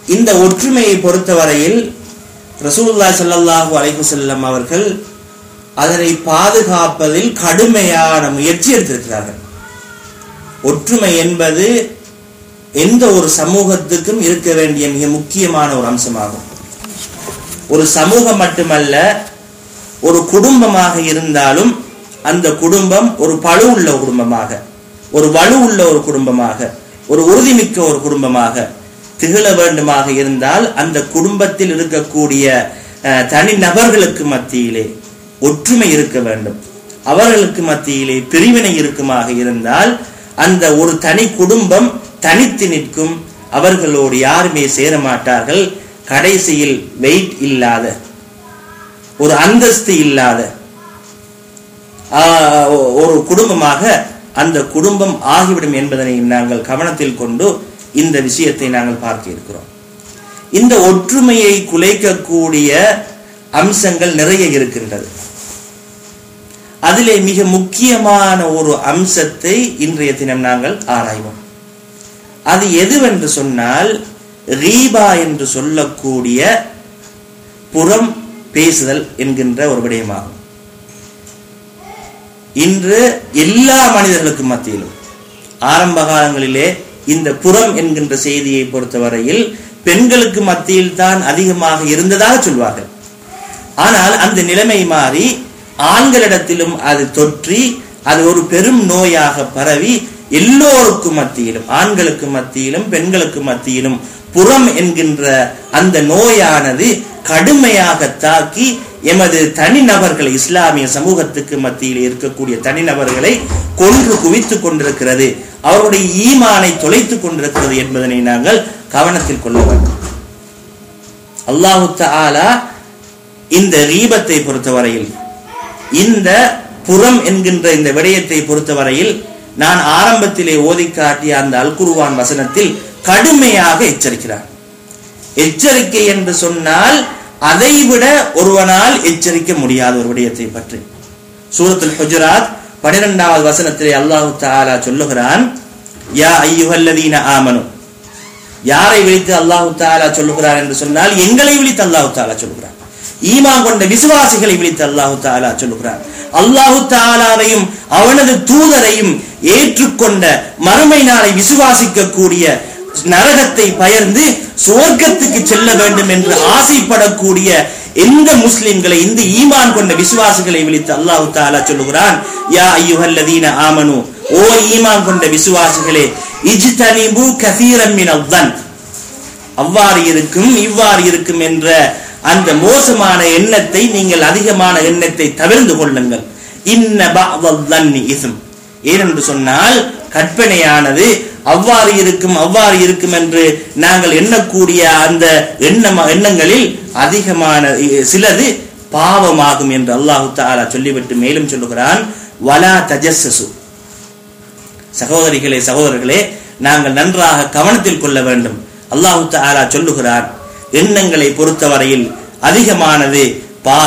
இந்த ஒற்றுமையை பொறுத்தவரையில் ரசூலுல்லாஹி ஸல்லல்லாஹு அலைஹி வஸல்லம் அவர்கள் அதனை பாதுகாப்பதில் கடுமையான முயற்சி எடுத்திருக்கிறார்கள் ஒற்றுமை என்பது எந்த ஒரு சமூகத்துக்கும் இருக்க வேண்டிய மிக முக்கியமான ஒரு அம்சமாகும் ஒரு சமூகம் மட்டுமல்ல ஒரு குடும்பமாக இருந்தாலும் அந்த குடும்பம் ஒரு பழு உள்ள குடும்பமாக ஒரு வலு உள்ள ஒரு குடும்பமாக ஒரு உறுதிமிக்க ஒரு குடும்பமாக திகழ வேண்டுமாக இருந்தால் அந்த குடும்பத்தில் இருக்கக்கூடிய அஹ், தனி நபர்களுக்கு மத்தியிலே ஒற்றுமை இருக்க வேண்டும் அவர்களுக்கு மத்தியிலே பிரிவினை இருக்குமாக இருந்தால் அந்த ஒரு தனி குடும்பம் தனித்து நிற்கும் அவர்களோடு யாருமே சேர மாட்டார்கள் கடைசியில் வெயிட் இல்லாத ஒரு அந்தஸ்து இல்லாத ஆஹ், ஒரு குடும்பமாக அந்த குடும்பம் ஆகிவிடும் என்பதனை நாங்கள் கவனத்தில் கொண்டு இந்த விஷயத்தை நாங்கள் பார்க்க இருக்கிறோம் இந்த ஒற்றுமையை குலைக்கக்கூடிய அம்சங்கள் நிறைய இருக்கின்றது அதிலே மிக முக்கியமான ஒரு அம்சத்தை இன்றைய தினம் நாங்கள் ஆராய்வோம் அது எதுவென்று சொன்னால் ரீபா என்று சொல்லக்கூடிய புறம் பேசுதல் என்கின்ற ஒரு விடயமாகும் இன்று எல்லா மனிதர்களுக்கும் மத்தியிலும் ஆரம்ப காலங்களிலே இந்த புறம் என்கின்ற செய்தியை பொறுத்தவரையில் பெண்களுக்கு மத்தியில் தான் அதிகமாக இருந்ததாக சொல்வார்கள் ஆனால் அந்த நிலைமை மாறி ஆண்களிடத்திலும் அது தொற்றி அது ஒரு பெரும் நோயாக பரவி எல்லோருக்கும் மத்தியிலும் ஆண்களுக்கு மத்தியிலும் பெண்களுக்கு மத்தியிலும் புறம் என்கின்ற அந்த நோயானது கடுமையாக தாக்கி எமது தனிநபர்களை இஸ்லாமிய சமூகத்துக்கு மத்தியில் இருக்கக்கூடிய தனிநபர்களை கொன்று குவித்துக் கொண்டிருக்கிறது அவருடைய ஈமானை தொலைத்துக் கொண்டிருக்கிறது என்பதனை நாங்கள் கவனத்தில் கொள்ள வேண்டும் அல்லாஹு தஆலா இந்த ரீபத்தை பொறுத்தவரையில் இந்த புறம் என்கின்ற இந்த விடயத்தை பொறுத்தவரையில் நான் ஆரம்பத்திலே ஓதி காட்டிய அந்த அல்குருவான் வசனத்தில் கடுமையாக எச்சரிக்கிறார் எச்சரிக்கை என்று சொன்னால் அதைவிட ஒருவனால் எச்சரிக்க முடியாத ஒரு விடயத்தை பற்றி சூரத்துல் ஹுஜராத் பனிரெண்டாவது வசனத்திலே அல்லாஹு தஆலா சொல்லுகிறான் யா ஐயுஹல்லதீன ஆமனு யாரை விழித்து அல்லாஹு தாலா சொல்லுகிறார் என்று சொன்னால் எங்களை விழித்து அல்லாஹு தாலா சொல்லுகிறார் ஈமான் கொண்ட விசுவாசிகளை விழித்து அல்லாஹு தாலா சொல்லுகிறார் அல்லாஹு தாலாவையும் அவனது தூதரையும் ஏற்றுக்கொண்ட மறுமை நாளை விசுவாசிக்க கூடிய நரகத்தை பயர்ந்து சுவர்க்கத்துக்கு செல்ல வேண்டும் என்று ஆசைப்படக்கூடிய எந்த முஸ்லிம்களை இந்த ஈமான் கொண்ட விசுவாசிகளை விழித்து அல்லாஹு தாலா சொல்லுகிறான் யா ஐயுஹல்லதீன ஆமனு ஓ ஈமான் கொண்ட விசுவாசிகளே இஜ்தனிபு கசீரம் மின் அவ்வன் அவ்வாறு இருக்கும் இவ்வாறு இருக்கும் என்ற அந்த மோசமான எண்ணத்தை நீங்கள் அதிகமான எண்ணத்தை தவிர்ந்து கொள்ளுங்கள் இன்ன பஅதல்லன்னி இஸ்ம் ஏனென்று சொன்னால் கற்பனையானது அவ்வாறு இருக்கும் அவ்வாறு இருக்கும் என்று நாங்கள் எண்ணக்கூடிய அந்த எண்ணம் எண்ணங்களில் அதிகமான சிலது பாவமாகும் என்று அல்லாஹு தஆலா சொல்லிவிட்டு மேலும் சொல்லுகிறான் வலா தஜஸ்ஸசு சகோதரிகளே சகோதரர்களே நாங்கள் நன்றாக கவனத்தில் கொள்ள வேண்டும் அல்லாஹு தஆலா சொல்லுகிறார் எண்ணங்களை பொறுத்தவரையில் அதிகமானது பா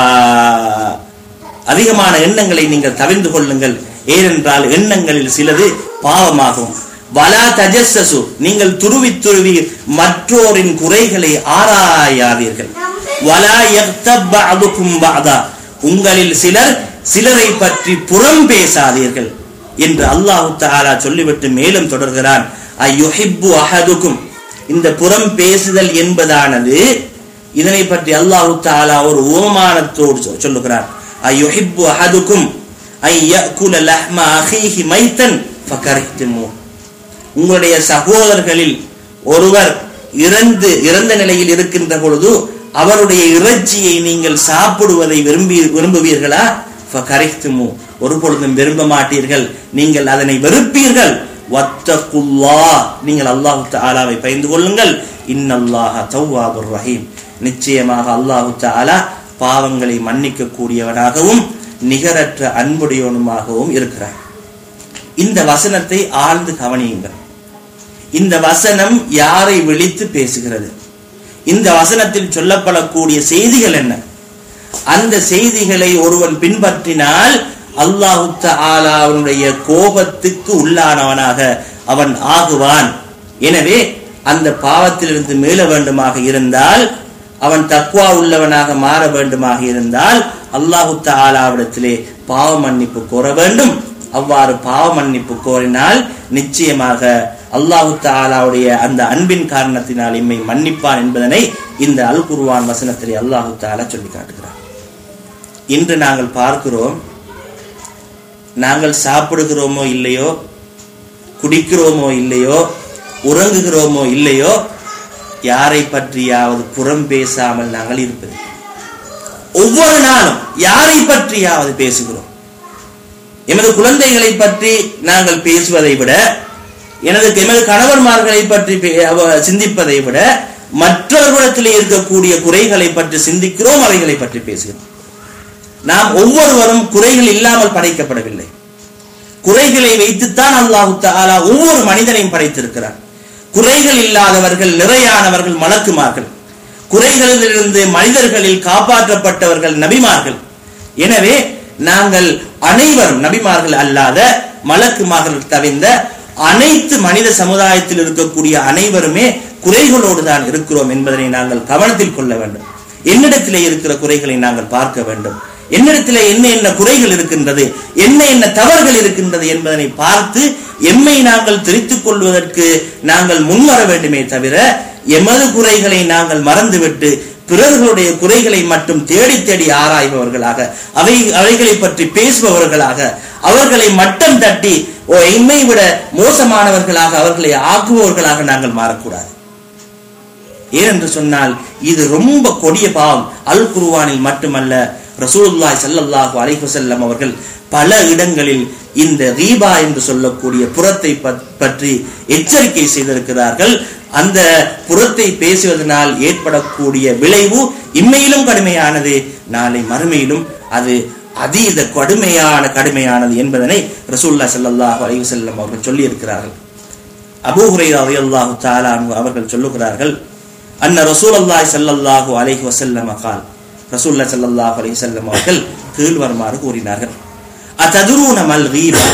அதிகமான எண்ணங்களை நீங்கள் தவிர்ந்து கொள்ளுங்கள் ஏனென்றால் எண்ணங்களில் சிலது பாவமாகும் வலா தஜஸ்ஸசு நீங்கள் துருவி துருவி மற்றோரின் குறைகளை ஆராயாதீர்கள் வலா யக்தப் பஅதுக்கும் பஅதா உங்களில் சிலர் சிலரை பற்றி புறம் பேசாதீர்கள் என்று அல்லாஹு தஆலா சொல்லிவிட்டு மேலும் தொடர்கிறான் ஐயுஹிப்பு அஹதுக்கும் இந்த புறம் பேசுதல் என்பதானது இதனை பற்றி அல்லாஹு தஆலா ஒரு உபமானத்தோடு சொ- சொல்லுகிறார் ஐயுஹிப்பு அஹதுக்கும் ஐ யஅகுல லஹ்ம அஹீஹி மைத்தன் ஃபகரிஹ்துமூ உங்களுடைய சகோதரர்களில் ஒருவர் இறந்து இறந்த நிலையில் இருக்கின்ற பொழுது அவருடைய இறைச்சியை நீங்கள் சாப்பிடுவதை விரும்பி விரும்புவீர்களா ஃபகரிஹ்துமூ ஒரு பொழுதும் விரும்ப மாட்டீர்கள் நீங்கள் அதனை வெறுப்பீர்கள் வத்தகுல்லா நீங்கள் அல்லாஹு தஆலாவை பயந்து கொள்ளுங்கள் இன்னல்லாஹ தவ்வாபுர் ரஹீம் நிச்சயமாக அல்லாஹு தஆலா பாவங்களை மன்னிக்க கூடியவனாகவும் நிகரற்ற அன்புடையவனுமாகவும் இருக்கிறார் இந்த வசனத்தை ஆழ்ந்து கவனியுங்கள் இந்த வசனம் யாரை விழித்து பேசுகிறது இந்த வசனத்தில் சொல்லப்படக்கூடிய செய்திகள் என்ன அந்த செய்திகளை ஒருவன் பின்பற்றினால் அல்லாஹு தஆலா அவனுடைய கோபத்துக்கு உள்ளானவனாக அவன் ஆகுவான் எனவே அந்த பாவத்திலிருந்து மீள வேண்டுமாக இருந்தால் அவன் தக்குவா உள்ளவனாக மாற வேண்டுமாக இருந்தால் அல்லாஹு தாலாவிடத்திலே பாவ மன்னிப்பு கோர வேண்டும் அவ்வாறு பாவ மன்னிப்பு கோரினால் நிச்சயமாக அல்லாஹு தாலாவுடைய அந்த அன்பின் காரணத்தினால் இம்மை மன்னிப்பான் என்பதனை இந்த அல் குர்வான் வசனத்திலே அல்லாஹு தாலா சொல்லி காட்டுகிறார் இன்று நாங்கள் பார்க்கிறோம் நாங்கள் சாப்பிடுகிறோமோ இல்லையோ குடிக்கிறோமோ இல்லையோ உறங்குகிறோமோ இல்லையோ யாரை பற்றியாவது புறம் பேசாமல் நாங்கள் இருப்பது ஒவ்வொரு நாளும் யாரை பற்றியாவது பேசுகிறோம் எமது குழந்தைகளை பற்றி நாங்கள் பேசுவதை விட எனது எமது கணவன்மார்களை பற்றி பே- அவ- சிந்திப்பதை விட மற்றவர்களிடத்திலே இருக்கக்கூடிய குறைகளை பற்றி சிந்திக்கிறோம் அவைகளை பற்றி பேசுகிறோம் நாம் ஒவ்வொருவரும் குறைகள் இல்லாமல் படைக்கப்படவில்லை குறைகளை வைத்துத்தான் அல்லாஹு தஆலா ஒவ்வொரு மனிதனையும் படைத்திருக்கிறார் குறைகள் இல்லாதவர்கள் நிறையானவர்கள் மலக்குமார்கள் குறைகளிலிருந்து மனிதர்களில் காப்பாற்றப்பட்டவர்கள் நபிமார்கள் எனவே நாங்கள் அனைவரும் நபிமார்கள் அல்லாத மலக்குமார்கள் தவிர்ந்த அனைத்து மனித சமுதாயத்தில் இருக்கக்கூடிய அனைவருமே குறைகளோடு தான் இருக்கிறோம் என்பதனை நாங்கள் கவனத்தில் கொள்ள வேண்டும் என்னிடத்திலே இருக்கிற குறைகளை நாங்கள் பார்க்க வேண்டும் என்னிடத்திலே என்ன என்ன குறைகள் இருக்கின்றது என்ன என்ன தவறுகள் இருக்கின்றது என்பதனை பார்த்து எம்மை நாங்கள் திரித்துக் கொள்வதற்கு நாங்கள் முன்வர வேண்டுமே தவிர எமது குறைகளை நாங்கள் மறந்துவிட்டு பிறர்களுடைய குறைகளை மட்டும் தேடி தேடி ஆராய்பவர்களாக அவை அவைகளை பற்றி பேசுபவர்களாக அவர்களை மட்டம் தட்டி ஓ எம்மை விட மோசமானவர்களாக அவர்களை ஆக்குபவர்களாக நாங்கள் மாறக்கூடாது ஏனென்று சொன்னால் இது ரொம்ப கொடிய பாவம் அல் குர்ஆனில் மட்டுமல்ல ரசூலுல்லாஹி ஸல்லல்லாஹு அலைஹி வஸல்லம் அவர்கள் பல இடங்களில் இந்த ரீபா என்று சொல்லக்கூடிய புறத்தை பத்- பற்றி எச்சரிக்கை செய்திருக்கிறார்கள் அந்த புறத்தை பேசுவதனால் ஏற்படக்கூடிய விளைவு இம்மையிலும் கடுமையானது நாளை மறுமையிலும் அது அதீத கடுமையான கடுமையானது என்பதனை ரசூலுல்லாஹி ஸல்லல்லாஹு அலைஹி வஸல்லம் அவர்கள் சொல்லி இருக்கிறார்கள் அபூ ஹுரைரா ரலியல்லாஹு தஆலா அன்ஹு அவர்கள் சொல்லுகிறார்கள் அன்ன ரசூலுல்லாஹி ஸல்லல்லாஹு அலைஹி வஸல்லம் قال ரசூலுல்லாஹி ஸல்லல்லாஹு அலைஹி வஸல்லம் அவர்கள் கீழ் வருமாறு கூறினார்கள் அததுரூன மல் கீபா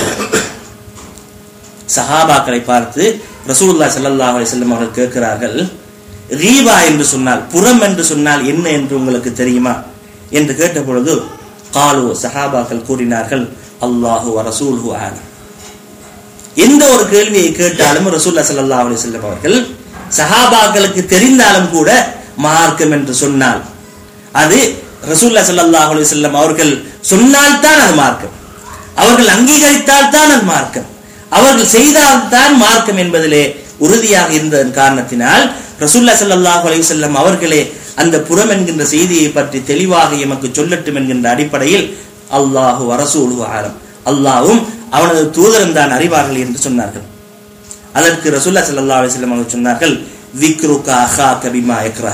சஹாபாக்களை பார்த்து ரசூலுல்லாஹி ஸல்லல்லாஹு அலைஹி வஸல்லம் அவர்கள் கேட்கிறார்கள் ரீபா என்று சொன்னால் புறம் என்று சொன்னால் என்ன என்று உங்களுக்கு தெரியுமா என்று கேட்ட பொழுது காலு சஹாபாக்கள் கூறினார்கள் அல்லாஹு வ ரசூலுஹு ஆலம் எந்த ஒரு கேள்வியை கேட்டாலும் ரசூல்லா ஸல்லல்லாஹு அலைஹி வஸல்லம் அவர்கள் சஹாபாக்களுக்கு தெரிந்தாலும் கூட மார்க்கம் என்று சொன்னால் அது ரசூல்லா ஸல்லல்லாஹு அலைஹி வஸல்லம் அவர்கள் சொன்னால்தான் அது மார்க்கம் அவர்கள் அங்கீகரித்தால் தான் அது மார்க்கம் அவர்கள் செய்தால்தான் மார்க்கம் என்பதிலே உறுதியாக இருந்ததன் காரணத்தினால் ரசூல்லா ஸல்லல்லாஹு அலைஹி வஸல்லம் அவர்களே அந்த புறம் என்கின்ற செய்தியை பற்றி தெளிவாக எமக்கு சொல்லட்டும் என்கின்ற அடிப்படையில் அல்லாஹு வரசூலு ஆலம் அல்லாஹ்வும் அவனது தூதரும் தான் அறிவார்கள் என்று சொன்னார்கள் அதற்கு ரசூல்லா ஸல்லல்லாஹு அலைஹி வஸல்லம் அவர்கள் சொன்னார்கள் விக்ருகா அஹாக பிமா யக்ரா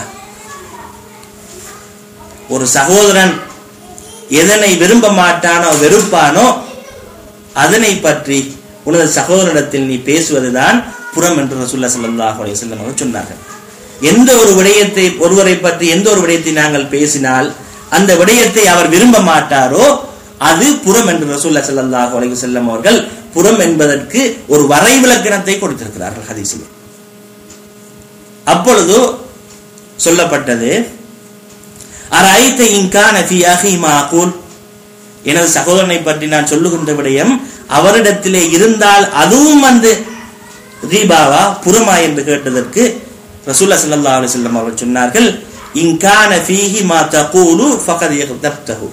ஒரு சகோதரன் எதனை விரும்ப மாட்டானோ வெறுப்பானோ அதனை பற்றி உனது சகோதரனிடத்தில் நீ பேசுவதுதான் புறம் என்று ரசூல்லா ஸல்லல்லாஹு அலைஹி வஸல்லம் அவர்கள் சொன்னார்கள் எந்த ஒரு விடயத்தை ஒருவரை பற்றி எந்த ஒரு விடயத்தை நாங்கள் பேசினால் அந்த விடயத்தை அவர் விரும்ப மாட்டாரோ அது புறம் என்று ரசூல்லா ஸல்லல்லாஹு அலைஹி வஸல்லம் அவர்கள் புறம் என்பதற்கு ஒரு வரைவிலக்கணத்தை கொடுத்திருக்கிறார்கள் ஹதீஸில் அப்பொழுது சொல்லப்பட்டது அரைத்த இன்கான ஃபி அஹி மா அகூல் எனது சகோதரனை பற்றி நான் சொல்லுகின்ற விடயம் அவரிடத்திலே இருந்தால் அதுவும் வந்து ரீபாவா புறமா என்று கேட்டதற்கு ரசூல்லா ஸல்லல்லாஹு அலைஹி வஸல்லம் அவர்கள் சொன்னார்கள் இன்கான ஃபீஹி மா தகூலு ஃபகத் யக்தப்தஹு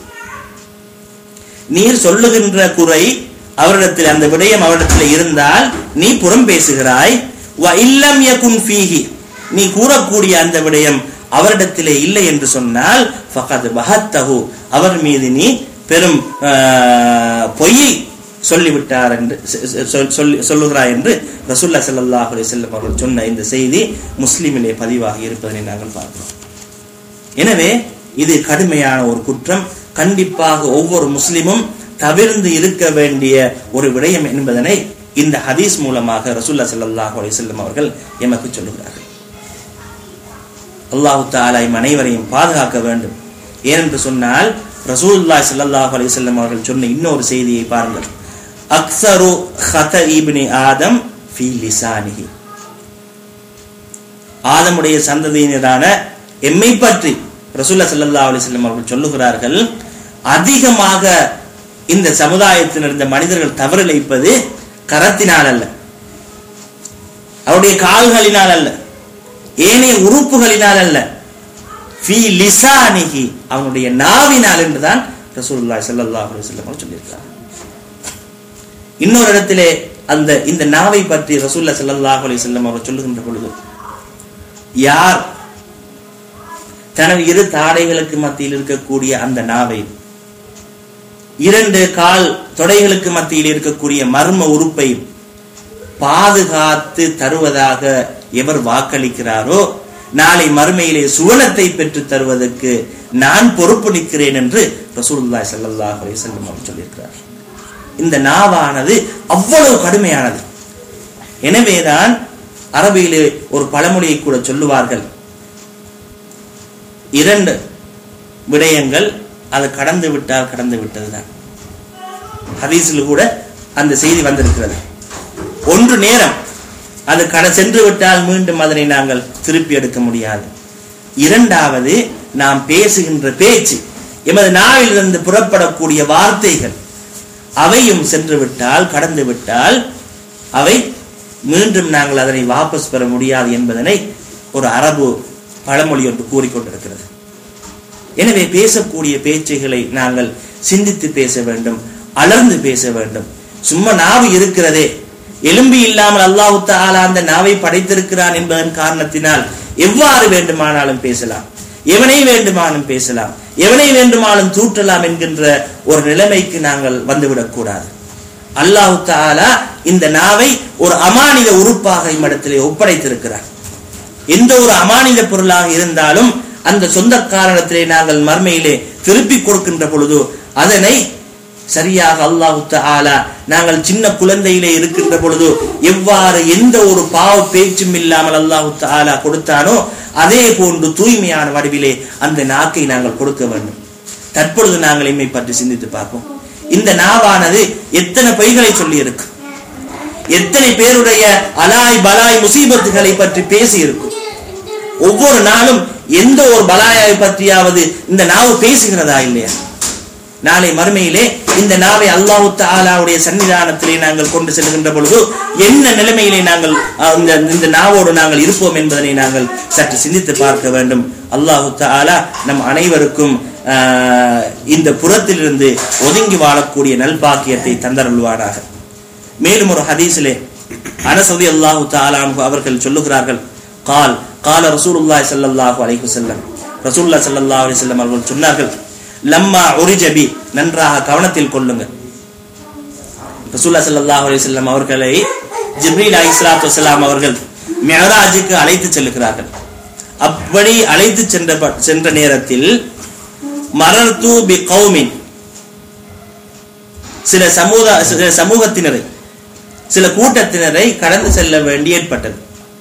நீர் சொல்லுகின்ற குறை அவரிடத்தில் அந்த விடயம் அவரிடத்தில் இருந்தால் நீ புறம் பேசுகிறாய் வ இல்லம் யகுன் ஃபீஹி நீ கூறக்கூடிய அந்த விடயம் அவரிடத்திலே இல்லை என்று சொன்னால் ஃபகத் பஹத்தஹு அவர் மீது நீ பெரும் ஆஹ், பொய்யை சொல்லிவிட்டார் என்று சொ- சொ- சொல்லி சொல்லுகிறாய் என்று ரசூல்லா ஸல்லல்லாஹு அலைஹி வஸல்லம் அவர்கள் சொன்ன இந்த செய்தி முஸ்லிமிலே பதிவாகி இருப்பதனை நாங்கள் பார்க்கிறோம் எனவே இது கடுமையான ஒரு குற்றம் கண்டிப்பாக ஒவ்வொரு முஸ்லிமும் தவிர்ந்து இருக்க வேண்டிய ஒரு விடயம் என்பதனை இந்த ஹதீஸ் மூலமாக ரசூல்லா ஸல்லல்லாஹு அலைஹி வஸல்லம் அவர்கள் எமக்கு சொல்லுகிறார்கள் அல்லாஹு தஆலா இம் அனைவரையும் பாதுகாக்க வேண்டும் ஏனென்று சொன்னால் ரசூலுல்லாஹி ஸல்லல்லாஹு அலைஹி வஸல்லம் அவர்கள் சொன்ன இன்னொரு செய்தியை பாருங்கள் அக்ஸரு ஹத இப்னி ஆதம் ஃபீ லிசானிஹி ஆதமுடைய சந்ததியினரான எம்மை பற்றி ரசூல்லா ஸல்லல்லாஹு அலைஹி வஸல்லம் அவர்கள் சொல்லுகிறார்கள் அதிகமாக இந்த சமுதாயத்தில் இந்த மனிதர்கள் தவறிழைப்பது கரத்தினால் அல்ல அவருடைய கால்களினால் அல்ல ஏனைய உறுப்புகளினால் அல்ல ஃபி லிசானிஹி அவனுடைய நாவினால் என்றுதான் ரசூலுல்லாஹி ஸல்லல்லாஹு அலைஹி வஸல்லம் அவர்கள் சொல்லியிருக்கிறார் இன்னொரு இடத்திலே அந்த இந்த நாவை பற்றி ரசூல்லா ஸல்லல்லாஹு அலைஹி வஸல்லம் அவர் சொல்லுகின்ற பொழுது யார் தனது இரு தாடைகளுக்கு மத்தியில் இருக்கக்கூடிய அந்த நாவை இரண்டு கால் தொடைகளுக்கு மத்தியில் இருக்கக்கூடிய மர்ம உறுப்பை பாதுகாத்து தருவதாக எவர் வாக்களிக்கிறாரோ நாளை மறுமையிலே சுவனத்தை பெற்று தருவதற்கு நான் பொறுப்பு நிற்கிறேன் என்று ரசூலுல்லாஹி ஸல்லல்லாஹு அலைஹி வஸல்லம் அவர் சொல்லியிருக்கிறார் இந்த நாவானது அவ்வளவு கடுமையானது எனவேதான் அரபியிலே ஒரு பழமொழியை கூட சொல்லுவார்கள் இரண்டு விடயங்கள் அது கடந்து விட்டால் கடந்து விட்டதுதான் ஹதீஸில் கூட அந்த செய்தி வந்திருக்கிறது ஒன்று நேரம் அது கட சென்று விட்டால் மீண்டும் அதனை நாங்கள் திருப்பி எடுக்க முடியாது இரண்டாவது நாம் பேசுகின்ற பேச்சு எமது நாவிலிருந்து புறப்படக்கூடிய வார்த்தைகள் அவையும் சென்று விட்டால் கடந்து விட்டால் அவை மீண்டும் நாங்கள் அதனை வாபஸ் பெற முடியாது என்பதனை ஒரு அரபு பழமொழி ஒன்று கூறிக்கொண்டிருக்கிறது எனவே பேசக்கூடிய பேச்சுகளை நாங்கள் சிந்தித்து பேச வேண்டும் அலர்ந்து பேச வேண்டும் சும்மா நாவு இருக்கிறதே எலும்பி இல்லாமல் அல்லாஹு தாலா அந்த நாவை படைத்திருக்கிறான் என்பதன் காரணத்தினால் எவ்வாறு வேண்டுமானாலும் பேசலாம் எவனை வேண்டுமானாலும் பேசலாம் எவனை வேண்டுமானாலும் தூற்றலாம் என்கின்ற ஒரு நிலைமைக்கு நாங்கள் வந்துவிடக் கூடாது அல்லாஹு தாலா இந்த நாவை ஒரு அமானித உறுப்பாக இம்மிடத்திலே ஒப்படைத்திருக்கிறார் எந்த ஒரு அமானித பொருளாக இருந்தாலும் அந்த சொந்த காரணத்திலே நாங்கள் மர்மையிலே திருப்பி கொடுக்கின்ற பொழுது அதனை சரியாக அல்லாஹு ஆலா நாங்கள் சின்ன குழந்தையிலே இருக்கின்ற பொழுது எவ்வாறு எந்த ஒரு பாவ பேச்சும் இல்லாமல் அல்லாஹு ஆலா கொடுத்தானோ அதே போன்று தூய்மையான வடிவிலே அந்த நாக்கை நாங்கள் கொடுக்க வேண்டும் தற்பொழுது நாங்கள் இம்மை பற்றி சிந்தித்து பார்ப்போம் இந்த நாவானது எத்தனை பொய்களை சொல்லி இருக்கு எத்தனை பேருடைய அலாய் பலாய் முசீபத்துகளை பற்றி பேசி இருக்கும் ஒவ்வொரு நாளும் எந்த ஒரு பலாயை பற்றியாவது இந்த நாவு பேசுகிறதா இல்லையா நாளை மறுமையிலே இந்த நாவை அல்லாஹு தாலாவுடைய சன்னிதானத்திலே நாங்கள் கொண்டு செல்கின்ற பொழுது என்ன நிலைமையிலே நாங்கள் அஹ், இந்த இந்த நாவோடு நாங்கள் இருப்போம் என்பதனை நாங்கள் சற்று சிந்தித்து பார்க்க வேண்டும் அல்லாஹு தாலா நம் அனைவருக்கும் ஆஹ், இந்த புறத்திலிருந்து ஒதுங்கி வாழக்கூடிய நல்பாக்கியத்தை தந்தருள்வாராக மேலும் ஒரு ஹதீஸிலே அனசதி அல்லாஹு தாலானு அவர்கள் சொல்லுகிறார்கள் கால் கால ரசூலுல்லாஹி ஸல்லல்லாஹு அலைஹி வஸல்லம் ரசூலுல்லாஹி ஸல்லல்லாஹு அலைஹி வஸல்லம் அவர்கள் சொன்னார்கள் லம்மா உரிஜபி நன்றாக கவனத்தில் கொள்ளுங்கள் ரசூலுல்லாஹி ஸல்லல்லாஹு அலைஹி வஸல்லம் அவர்களை ஜிப்ரீல் அலைஹிஸ்ஸலாத்து வஸலாம் அவர்கள் மிஅராஜுக்கு அழைத்து செல்லுகிறார்கள் அப்படி அழைத்து சென்ற ப- சென்ற நேரத்தில் மரர்து பி கௌமின் சில சமூக சில சமூகத்தினரை சில கூட்டத்தினரை கடந்து செல்ல வேண்டி ஏற்பட்டது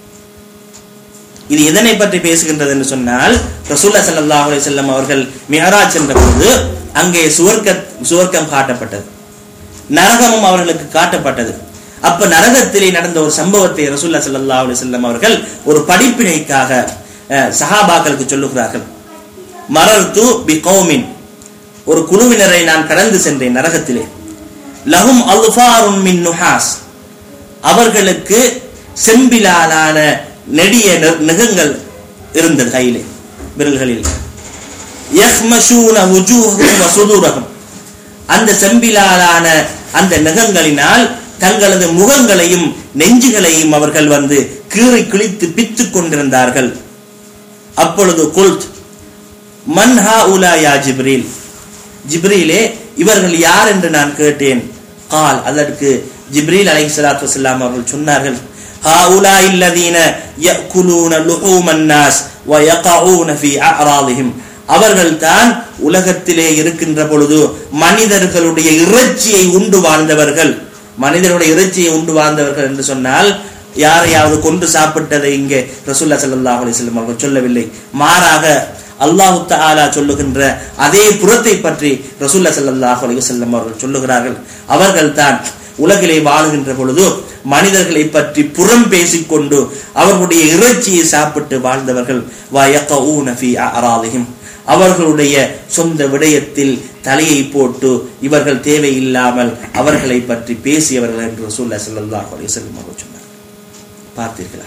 இது எதனை பற்றி பேசுகின்றது என்று சொன்னால் ரசூல்லா ஸல்லல்லாஹு அலைஹி வஸல்லம் அவர்கள் மிஹராஜ் சென்ற பொழுது அங்கே சுவர்க்க சுவர்க்கம் காட்டப்பட்டது நரகமும் அவர்களுக்கு காட்டப்பட்டது அப்ப நரகத்திலே நடந்த ஒரு சம்பவத்தை ரசூல்லா ஸல்லல்லாஹு அலைஹி வஸல்லம் அவர்கள் ஒரு படிப்பினைக்காக அஹ், சஹாபாக்களுக்கு சொல்லுகிறார்கள் மரர்து பி கௌமின் ஒரு குழுவினரை நான் கடந்து சென்றேன் நரகத்திலே லஹும் அல்ஃபாருன் மின் நுஹாஸ் அவர்களுக்கு செம்பிலாலான நெடிய நெ- நெகங்கள் இருந்தது கையிலே விரல்களில் யஹ்மஷூன வுஜூஹும் வ சுதூரஹும் அந்த செம்பிலாலான அந்த நெகங்களினால் தங்களது முகங்களையும் நெஞ்சுகளையும் அவர்கள் வந்து கீறி கிழித்து பித்துக் கொண்டிருந்தார்கள் அப்பொழுது குல்த் மன்ஹா உலா யா ஜிப்ரீல் ஜிப்ரீலே இவர்கள் யார் என்று நான் கேட்டேன் கால் அதற்கு ஜிப்ரீல் அலைஹிஸ்ஸலாத்து வஸலாம் அவர்கள் சொன்னார்கள் هؤلاء الذين يأكلون لحوم الناس ويقعون في أعراضهم அவர்கள் தான் உலகத்திலே இருக்கின்ற பொழுது மனிதர்களுடைய இறைச்சியை உண்டு வாழ்ந்தவர்கள் மனிதருடைய இறைச்சியை உண்டு வாழ்ந்தவர்கள் என்று சொன்னால் யாரையாவது கொண்டு சாப்பிட்டதை இங்கே ரசூல்லா ஸல்லல்லாஹு அலைஹி வஸல்லம் அவர்கள் சொல்லவில்லை மாறாக அல்லாஹு தஆலா சொல்லுகின்ற அதே புறத்தை பற்றி ரசூல்லா ஸல்லல்லாஹு அலைஹி வஸல்லம் அவர்கள் சொல்லுகிறார்கள் அவர்கள் தான் உலகிலே வாழுகின்ற பொழுது மனிதர்களை பற்றி புறம் பேசிக்கொண்டு அவர்களுடைய இறைச்சியை சாப்பிட்டு வாழ்ந்தவர்கள் வயகஊன ஃபீ அஅராதிஹிம் அவர்களுடைய சொந்த விடயத்தில் தலையை போட்டு இவர்கள் தேவையில்லாமல் அவர்களை பற்றி பேசியவர்கள் என்று ரசூலுல்லாஹி ஸல்லல்லாஹு அலைஹி வஸல்லம் அவர்கள் சொன்னார் பார்த்தீர்களா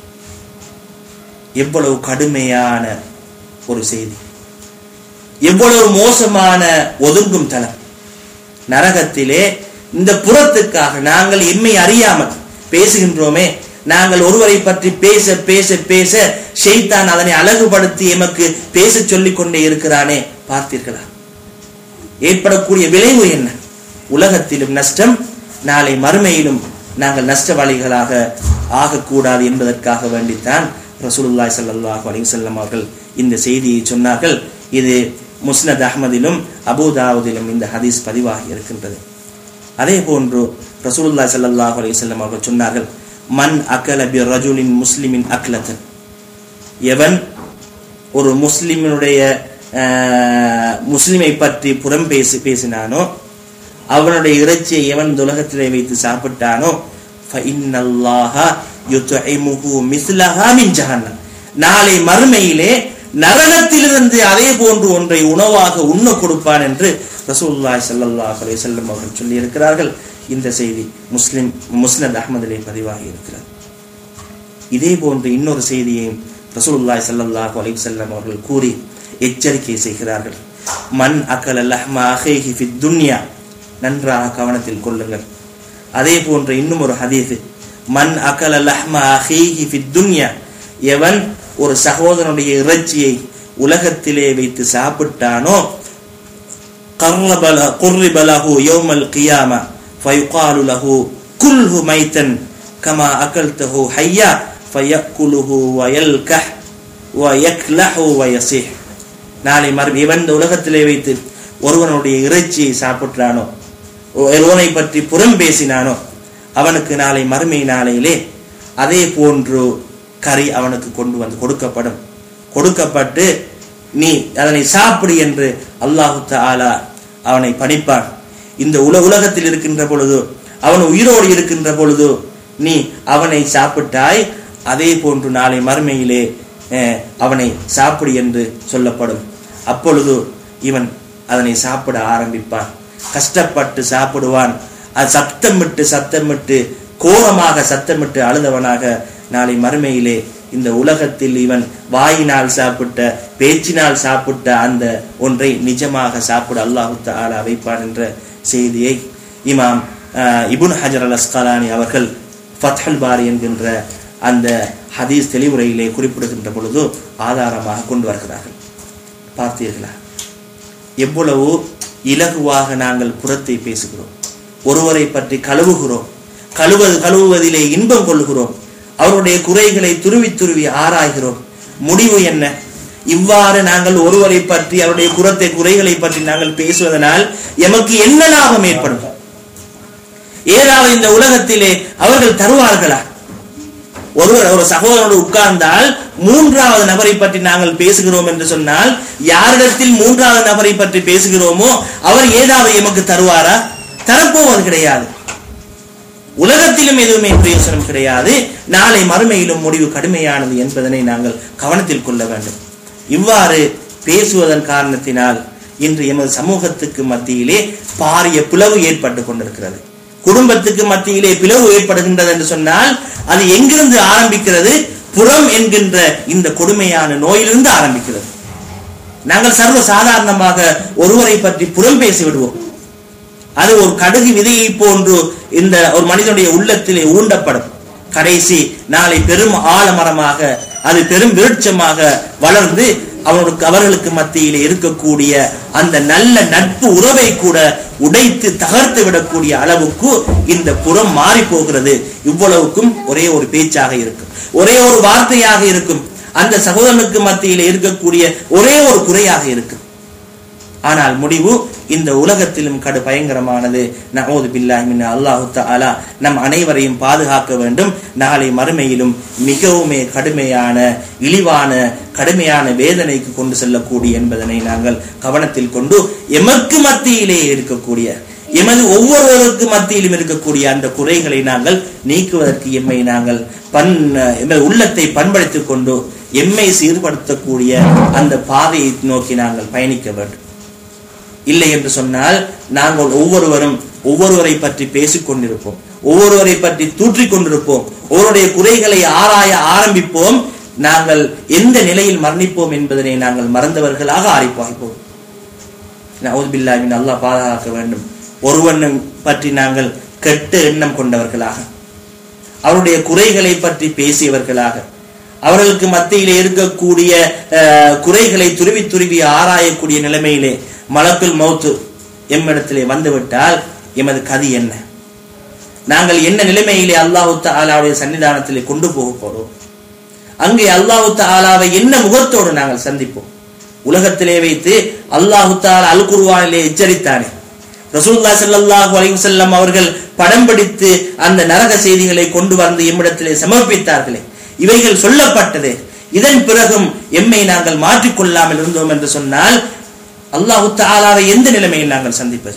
எவ்வளவு கடுமையான ஒரு செய்தி எவ்வளவு மோசமான ஒதுங்கும் தலம் நரகத்திலே இந்த புறத்துக்காக நாங்கள் எம்மை அறியாமல் பேசுகின்றோமே நாங்கள் ஒருவரை பற்றி பேச பேச பேச ஷெய்தான் அதனை அழகுபடுத்தி எமக்கு பேச சொல்லிக் கொண்டே இருக்கிறானே பார்த்தீர்களா ஏற்படக்கூடிய விளைவு என்ன உலகத்திலும் நஷ்டம் நாளை மறுமையிலும் நாங்கள் நஷ்டவாளிகளாக ஆகக்கூடாது என்பதற்காக வேண்டித்தான் ரசூலுல்லாஹி ஸல்லல்லாஹு அலைஹி வஸல்லம் அவர்கள் இந்த செய்தியை சொன்னார்கள் இது முஸ்னத் அஹ்மதிலும் அபூதாவுதிலும் இந்த ஹதீஸ் பதிவாகி இருக்கின்றது அதே போன்று ரசூலுல்லாஹி ஸல்லல்லாஹு அலைஹி வஸல்லம் அவர்கள் சொன்னார்கள் மன் அகல பி ரஜுலின் முஸ்லிமின் அக்லத்தன் எவன் ஒரு முஸ்லிமினுடைய ஆஹ், முஸ்லிமை பற்றி புறம் பேசி பேசினானோ அவனுடைய இறைச்சியை எவன் இந்த உலகத்திலே வைத்து சாப்பிட்டானோ فَإِنَّ اللَّهَ يُطْعِمُهُ مِثْلَهَا مِنْ جَهَنَّمَ நாளை மறுமையிலே நரகத்திலிருந்து அதே போன்று ஒன்றை உணவாக உண்ண கொடுப்பான் என்று ரசூலுல்லாஹி ஸல்லல்லாஹு அலைஹி வஸல்லம் அவர்கள் சொல்லி இருக்கிறார்கள் இந்த செய்தி முஸ்லிம் முஸ்னத் அஹ்மதிலே பதிவாகி இருக்கிறது இதே போன்று இன்னொரு செய்தியையும் ரசூலுல்லாஹி ஸல்லல்லாஹு அலைஹி வஸல்லம் அவர்கள் கூறி எச்சரிக்கை செய்கிறார்கள் மன் அகல லஹ்ம அஹீஹி ஃபித் துன்யா நன்றாக கவனத்தில் கொள்ளுங்கள் அதே போன்ற இன்னும் ஒரு ஹதீஸ் மன் அகல லஹ்ம அஹீஹி ஃபித் துன்யா எவன் ஒரு சகோதரனுடைய இறைச்சியை உலகத்திலே வைத்து சாப்பிட்டானோ قرب له- قرب له يوم القيامة فيقال له كله ميتا كما أكلته حيا فيأكله ويلكح ويكلح ويصيح நாளை மறு இவன் இந்த உலகத்திலே வைத்து ஒருவனுடைய இறைச்சியை சாப்பிட்டானோ ஒருவனை பற்றி புறம் பேசினானோ அவனுக்கு நாளை மறுமை நாளையிலே அதே போன்று கறி அவனுக்கு கொண்டு வந்து கொடுக்கப்படும் கொடுக்கப்பட்டு நீ அதனை சாப்பிடு என்று அல்லாஹு தஆலா அவனை பணிப்பான் இந்த உல உலகத்தில் இருக்கின்ற பொழுது அவன் உயிரோடு இருக்கின்ற பொழுது நீ அவனை சாப்பிட்டாய் அதே போன்று நாளை மறுமையிலே அஹ், அவனை சாப்பிடு என்று சொல்லப்படும் அப்பொழுது இவன் அதனை சாப்பிட ஆரம்பிப்பான் கஷ்டப்பட்டு சாப்பிடுவான் அது சத்தமிட்டு சத்தமிட்டு கோரமாக சத்தமிட்டு அழுதவனாக நாளை மறுமையிலே இந்த உலகத்தில் இவன் வாயினால் சாப்பிட்ட பேச்சினால் சாப்பிட்ட அந்த ஒன்றை நிஜமாக சாப்பிட அல்லாஹு தஆலா வைப்பான் என்ற செய்தியை இமாம் அஹ், இப்னு ஹஜர் அல் அஸ்கலானி அவர்கள் ஃபத்ஹல் பாரி என்கின்ற அந்த ஹதீஸ் தெளிவுரையிலே குறிப்பிடுகின்ற பொழுது ஆதாரமாக கொண்டு வருகிறார்கள் பார்த்தீர்களா எவ்வளவு இலகுவாக நாங்கள் புறத்தை பேசுகிறோம் ஒருவரை பற்றி கழுவுகிறோம் கழுவது கழுவுவதிலே இன்பம் கொள்கிறோம் அவருடைய குறைகளை துருவி துருவி ஆராய்கிறோம் முடிவு என்ன இவ்வாறு நாங்கள் ஒருவரை பற்றி அவருடைய குறத்தை குறைகளை பற்றி நாங்கள் பேசுவதனால் எமக்கு என்ன லாபம் ஏற்படும் ஏதாவது இந்த உலகத்திலே அவர்கள் தருவார்களா ஒருவர் ஒரு சகோதரனோடு உட்கார்ந்தால் மூன்றாவது நபரை பற்றி நாங்கள் பேசுகிறோம் என்று சொன்னால் யாரிடத்தில் மூன்றாவது நபரை பற்றி பேசுகிறோமோ அவர் ஏதாவது எமக்கு தருவாரா தரப்போவது கிடையாது உலகத்திலும் எதுவுமே பிரயோசனம் கிடையாது நாளை மறுமையிலும் முடிவு கடுமையானது என்பதனை நாங்கள் கவனத்தில் கொள்ள வேண்டும் இவ்வாறு பேசுவதன் காரணத்தினால் இன்று எமது சமூகத்துக்கு மத்தியிலே பாரிய பிளவு ஏற்பட்டு கொண்டிருக்கிறது குடும்பத்துக்கு மத்தியிலே பிளவு ஏற்படுகின்றது என்று சொன்னால் அது எங்கிருந்து ஆரம்பிக்கிறது புறம் என்கின்ற இந்த கொடுமையான நோயிலிருந்து ஆரம்பிக்கிறது நாங்கள் சர்வ சாதாரணமாக ஒருவரை பற்றி புறம் பேசி விடுவோம் அது ஒரு கடுகு விதையை போன்று இந்த ஒரு மனிதனுடைய உள்ளத்திலே ஊண்டப்படும் கடைசி நாளை பெரும் ஆலமரமாக அது பெரும் விருட்சமாக வளர்ந்து அவர்களுக்கு அவர்களுக்கு மத்தியிலே இருக்கக்கூடிய அந்த நல்ல நட்பு உறவை கூட உடைத்து தகர்த்து விடக்கூடிய அளவுக்கு இந்த புறம் மாறி போகிறது இவ்வளவுக்கும் ஒரே ஒரு பேச்சாக இருக்கும் ஒரே ஒரு வார்த்தையாக இருக்கும் அந்த சகோதரனுக்கு மத்தியிலே இருக்கக்கூடிய ஒரே ஒரு குறையாக இருக்கும் ஆனால் முடிவு இந்த உலகத்திலும் கடு பயங்கரமானது நகோது பில்லாஹிமின் அல்லாஹு தஆலா நம் அனைவரையும் பாதுகாக்க வேண்டும் நாளை மறுமையிலும் மிகவுமே கடுமையான இழிவான கடுமையான வேதனைக்கு கொண்டு செல்லக்கூடிய என்பதனை நாங்கள் கவனத்தில் கொண்டு எமக்கு மத்தியிலே இருக்கக்கூடிய எமது ஒவ்வொருவருக்கு மத்தியிலும் இருக்கக்கூடிய அந்த குறைகளை நாங்கள் நீக்குவதற்கு எம்மை நாங்கள் பண் எமது உள்ளத்தை பண்படுத்திக் கொண்டு எம்மை சீர்படுத்தக்கூடிய அந்த பாதையை நோக்கி நாங்கள் பயணிக்க வேண்டும் இல்லை என்று சொன்னால் நாங்கள் ஒவ்வொருவரும் ஒவ்வொருவரை பற்றி பேசிக் கொண்டிருப்போம் ஒவ்வொருவரை பற்றி தூற்றிக் கொண்டிருப்போம் ஒவ்வொருடைய குறைகளை ஆராய ஆரம்பிப்போம் நாங்கள் எந்த நிலையில் மரணிப்போம் என்பதனை நாங்கள் மறந்தவர்களாக ஆரிப்பாய்ப்போம் நவுதுபில்லாவின் அல்லாஹ் பாதுகாக்க வேண்டும் ஒருவன் பற்றி நாங்கள் கெட்ட எண்ணம் கொண்டவர்களாக அவருடைய குறைகளை பற்றி பேசியவர்களாக அவர்களுக்கு மத்தியிலே இருக்கக்கூடிய அஹ், குறைகளை துருவி துருவி ஆராயக்கூடிய நிலைமையிலே மலக்குல் மௌத்து எம்மிடத்திலே வந்துவிட்டால் எமது கதி என்ன நாங்கள் என்ன நிலைமையிலே அல்லாஹு தாலாவுடைய சன்னிதானத்திலே கொண்டு போக போறோம் அங்கே அல்லாஹு தாலாவை என்ன முகத்தோடு நாங்கள் சந்திப்போம் உலகத்திலே வைத்து அல்லாஹு தாலா அல் குர்வானிலே எச்சரித்தானே ரசூல்லா ஸல்லல்லாஹு அலைஹி வஸல்லம் அவர்கள் படம் பிடித்து அந்த நரக செய்திகளை கொண்டு வந்து எம்மிடத்திலே சமர்ப்பித்தார்களே இவைகள் சொல்லப்பட்டது இதன் பிறகும் எம்மை நாங்கள் மாற்றிக்கொள்ளாமல் இருந்தோம் என்று சொன்னால் அல்லாஹு தாலாவை எந்த நிலைமையில் நாங்கள் சந்திப்பது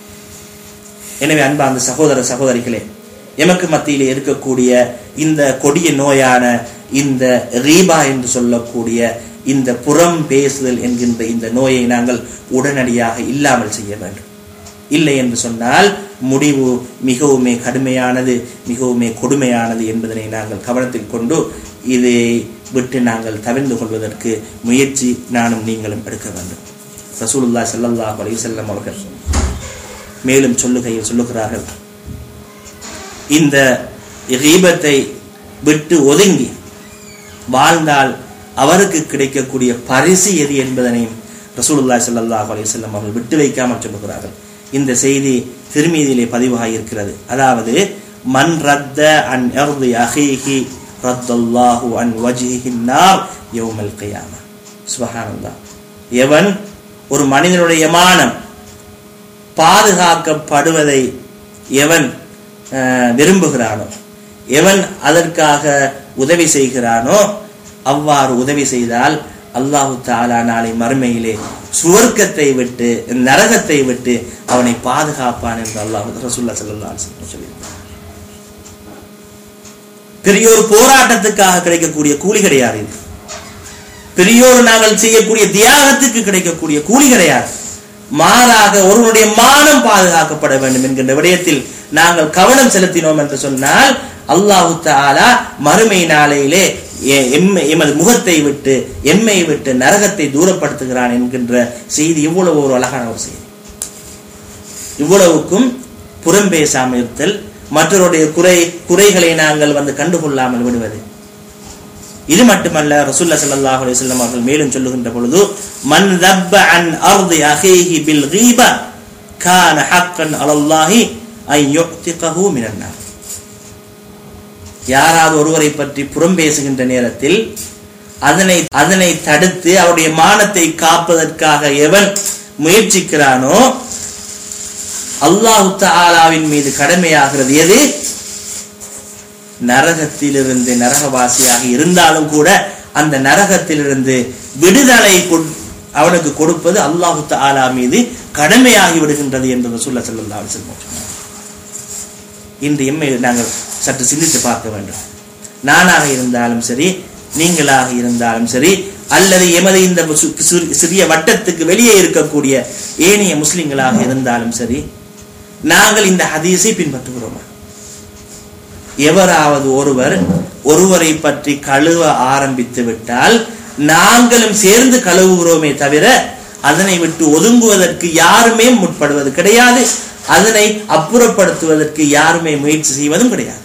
எனவே அன்பார்ந்த சகோதர சகோதரிகளே எமக்கு மத்தியிலே இருக்கக்கூடிய இந்த கொடிய நோயான இந்த ரீபா என்று சொல்லக்கூடிய இந்த புறம் பேசுதல் என்கின்ற இந்த நோயை நாங்கள் உடனடியாக இல்லாமல் செய்ய வேண்டும் இல்லை என்று சொன்னால் முடிவு மிகவுமே கடுமையானது மிகவுமே கொடுமையானது என்பதனை நாங்கள் கவனத்தில் கொண்டு இதை விட்டு நாங்கள் தவிர்ந்து கொள்வதற்கு முயற்சி நானும் நீங்களும் எடுக்க வேண்டும் ரசூலுல்லாஹி ஸல்லல்லாஹு அலைஹி வஸல்லம் அவர்கள் மேலும் சொல்லுகையில் சொல்லுகிறார்கள் இந்த கீபத்தை விட்டு ஒதுங்கி வாழ்ந்தால் அவருக்கு கிடைக்கக்கூடிய பரிசு எது என்பதனையும் ரசூலுல்லாஹி ஸல்லல்லாஹு அலைஹி வஸல்லம் அவர்கள் விட்டு வைக்காமல் சொல்லுகிறார்கள் இந்த செய்தி திருமீதியிலே பதிவாகி இருக்கிறது அதாவது மன் ரத்த அன் அர்தி அஹீஹி ரத்தல்லாஹு அன் வஜ்ஹிஹி நார் யௌமல் கியாமா சுப்ஹானல்லாஹ் எவன் ஒரு மனிதனுடைய மானம் பாதுகாக்கப்படுவதை எவன் அஹ், விரும்புகிறானோ எவன் அதற்காக உதவி செய்கிறானோ அவ்வாறு உதவி செய்தால் அல்லாஹு தாலா நாளை மறுமையிலே சுவர்க்கத்தை விட்டு நரகத்தை விட்டு அவனை பாதுகாப்பான் என்று அல்லாஹ் ரசூல்லா ஸல்லல்லாஹு அலைஹி வஸல்லம் சொல்லியிருக்கிறார் பெரிய ஒரு போராட்டத்துக்காக கிடைக்கக்கூடிய கூலி கிடையாது இது பெரியோர் நாங்கள் செய்யக்கூடிய தியாகத்துக்கு கிடைக்கக்கூடிய கூலி கிடையாது மாறாக ஒருவனுடைய மானம் பாதுகாக்கப்பட வேண்டும் என்கின்ற விடயத்தில் நாங்கள் கவனம் செலுத்தினோம் என்று சொன்னால் அல்லாஹு தாலா மறுமை நாளையிலே எ- எம்மை எமது முகத்தை விட்டு எம்மை விட்டு நரகத்தை தூரப்படுத்துகிறான் என்கின்ற செய்தி இவ்வளவு ஒரு அழகான ஒரு செய்தி இவ்வளவுக்கும் புறம் பேசாமல் இருத்தல் மற்றவருடைய குறை குறைகளை நாங்கள் வந்து கண்டுகொள்ளாமல் விடுவது இது மட்டுமல்ல ரசூல்லா ஸல்லல்லாஹு அலைஹி வஸல்லம் அவர்கள் மேலும் சொல்லுகின்ற பொழுது மன் தப்ப அன் அர்தி அஹீஹி பில் கீபா கான ஹக்கன் அலல்லாஹி ஐ யுக்திகஹு மினன் நார் யாராவது ஒருவரை பற்றி புறம் பேசுகின்ற நேரத்தில் அதனை அதனை தடுத்து அவருடைய மானத்தை காப்பதற்காக எவன் முயற்சிக்கிறானோ அல்லாஹு தஆலாவின் மீது கடமையாகிறது எது நரகத்திலிருந்து நரகவாசியாக இருந்தாலும் கூட அந்த நரகத்திலிருந்து விடுதலை கொ- அவனுக்கு கொடுப்பது அல்லாஹு தஆலா மீது கடமையாகி விடுகின்றது என்று ரசூலுல்லாஹி ஸல்லல்லாஹு அலைஹி வஸல்லம் சொன்னார் இன்று எம்மை நாங்கள் சற்று சிந்தித்து பார்க்க வேண்டும் நானாக இருந்தாலும் சரி நீங்களாக இருந்தாலும் சரி அல்லது எமது இந்த சு- சு- சிறிய வட்டத்துக்கு வெளியே இருக்கக்கூடிய ஏனைய முஸ்லிம்களாக இருந்தாலும் சரி நாங்கள் இந்த ஹதீஸை பின்பற்றுகிறோமா எவராவது ஒருவர் ஒருவரை பற்றி கழுவ ஆரம்பித்து விட்டால் நாங்களும் சேர்ந்து கழுவுகிறோமே தவிர அதனை விட்டு ஒதுங்குவதற்கு யாருமே முற்படுவது கிடையாது அதனை அப்புறப்படுத்துவதற்கு யாருமே முயற்சி செய்வதும் கிடையாது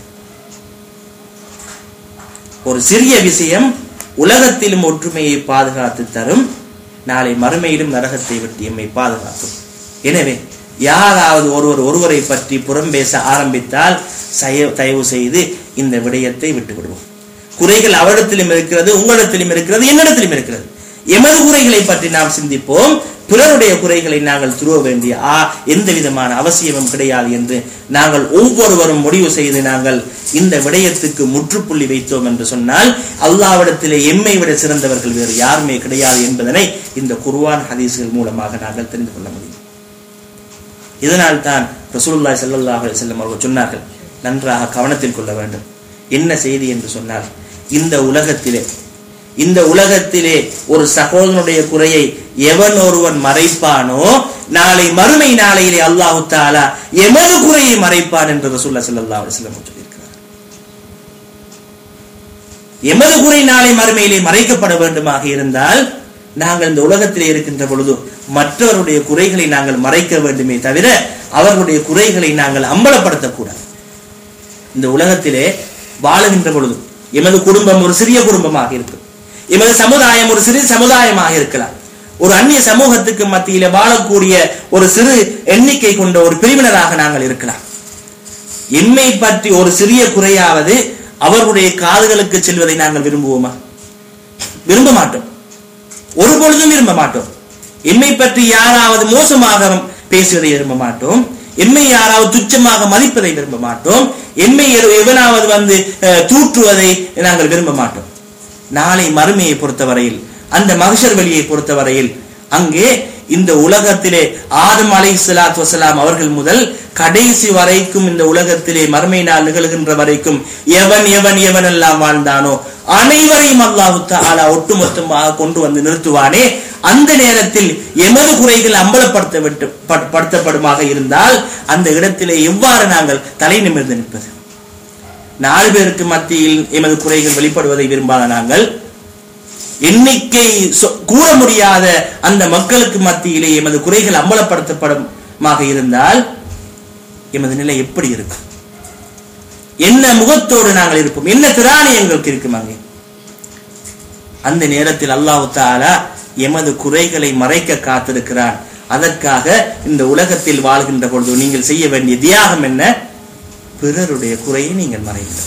ஒரு சிறிய விஷயம் உலகத்திலும் ஒற்றுமையை பாதுகாத்து தரும் நாளை மறுமையிலும் நரகத்தை விட்டு எம்மை பாதுகாக்கும் எனவே யாராவது ஒருவர் ஒருவரை பற்றி புறம் பேச ஆரம்பித்தால் சய- தயவு செய்து இந்த விடயத்தை விட்டு விடுவோம் குறைகள் அவரிடத்திலும் இருக்கிறது உங்களிடத்திலும் இருக்கிறது என்னிடத்திலும் இருக்கிறது எமது குறைகளை பற்றி நாம் சிந்திப்போம் பிறருடைய குறைகளை நாங்கள் துருவ வேண்டிய ஆ எந்த விதமான அவசியமும் கிடையாது என்று நாங்கள் ஒவ்வொருவரும் முடிவு செய்து நாங்கள் இந்த விடயத்துக்கு முற்றுப்புள்ளி வைத்தோம் என்று சொன்னால் அல்லாவிடத்திலே எம்மை விட சிறந்தவர்கள் வேறு யாருமே கிடையாது என்பதனை இந்த குர்ஆன் ஹதீஸ்கள் மூலமாக நாங்கள் தெரிந்து கொள்ள முடியும் இதனால் தான் ரசூலுல்லாஹி ஸல்லல்லாஹு அலைஹி வஸல்லம் அவர்கள் சொன்னார்கள் நன்றாக கவனத்தில் கொள்ள வேண்டும் என்ன செய்தி என்று சொன்னால் இந்த உலகத்திலே இந்த உலகத்திலே ஒரு சகோதரனுடைய குறையை எவன் ஒருவன் மறைப்பானோ நாளை மறுமை நாளையிலே அல்லாஹு தாலா எமது குறையை மறைப்பான் என்று ரசூல்லா ஸல்லல்லாஹு அலைஹி வஸல்லம் சொல்லியிருக்கிறார் எமது குறை நாளை மறுமையிலே மறைக்கப்பட வேண்டுமாக இருந்தால் நாங்கள் இந்த உலகத்திலே இருக்கின்ற பொழுது மற்றவருடைய குறைகளை நாங்கள் மறைக்க வேண்டுமே தவிர அவர்களுடைய குறைகளை நாங்கள் அம்பலப்படுத்தக்கூடாது இந்த உலகத்திலே வாழுகின்ற பொழுது எமது குடும்பம் ஒரு சிறிய குடும்பமாக இருக்கும் எமது சமுதாயம் ஒரு சிறிய சமுதாயமாக இருக்கலாம் ஒரு அந்நிய சமூகத்துக்கு மத்தியில வாழக்கூடிய ஒரு சிறு எண்ணிக்கை கொண்ட ஒரு பிரிவினராக நாங்கள் இருக்கலாம் எம்மை பற்றி ஒரு சிறிய குறையாவது அவர்களுடைய காதுகளுக்கு செல்வதை நாங்கள் விரும்புவோமா விரும்ப மாட்டோம் ஒரு பொழுதும் விரும்ப மாட்டோம் எம்மை பற்றி யாராவது மோசமாக பேசுவதை விரும்ப மாட்டோம் எம்மை யாராவது துச்சமாக மதிப்பதை விரும்ப மாட்டோம் எம்மை எவ- எவனாவது வந்து அஹ், தூற்றுவதை நாங்கள் விரும்ப மாட்டோம் நாளை மறுமையை பொறுத்தவரையில் அந்த மகஷர் வெளியை பொறுத்தவரையில் அங்கே இந்த உலகத்திலே ஆதம் அலை சலாத் வசலாம் அவர்கள் முதல் கடைசி வரைக்கும் இந்த உலகத்திலே மறுமை நாள் நிகழ்கின்ற வரைக்கும் எவன் எவன் எவன் எல்லாம் வாழ்ந்தானோ அனைவரையும் அல்லாஹு தஆலா ஒட்டுமொத்தமாக கொண்டு வந்து நிறுத்துவானே அந்த நேரத்தில் எமது குறைகள் அம்பலப்படுத்த விட்டு ப- படுத்தப்படுமாக இருந்தால் அந்த இடத்திலே எவ்வாறு நாங்கள் தலை நிமிர்ந்து நிற்பது நாலு பேருக்கு மத்தியில் எமது குறைகள் வெளிப்படுவதை விரும்பாத நாங்கள் எண்ணிக்கை சொ- கூற முடியாத அந்த மக்களுக்கு மத்தியிலே எமது குறைகள் அம்பலப்படுத்தப்படுமாக இருந்தால் எமது நிலை எப்படி இருக்கும் என்ன முகத்தோடு நாங்கள் இருப்போம் என்ன திராணி எங்களுக்கு இருக்கும் அங்கே அந்த நேரத்தில் அல்லாஹ் தாலா எமது குறைகளை மறைக்க காத்திருக்கிறான் அதற்காக இந்த உலகத்தில் வாழ்கின்ற பொழுது நீங்கள் செய்ய வேண்டிய தியாகம் என்ன பிறருடைய குறையை நீங்கள் மறைங்கள்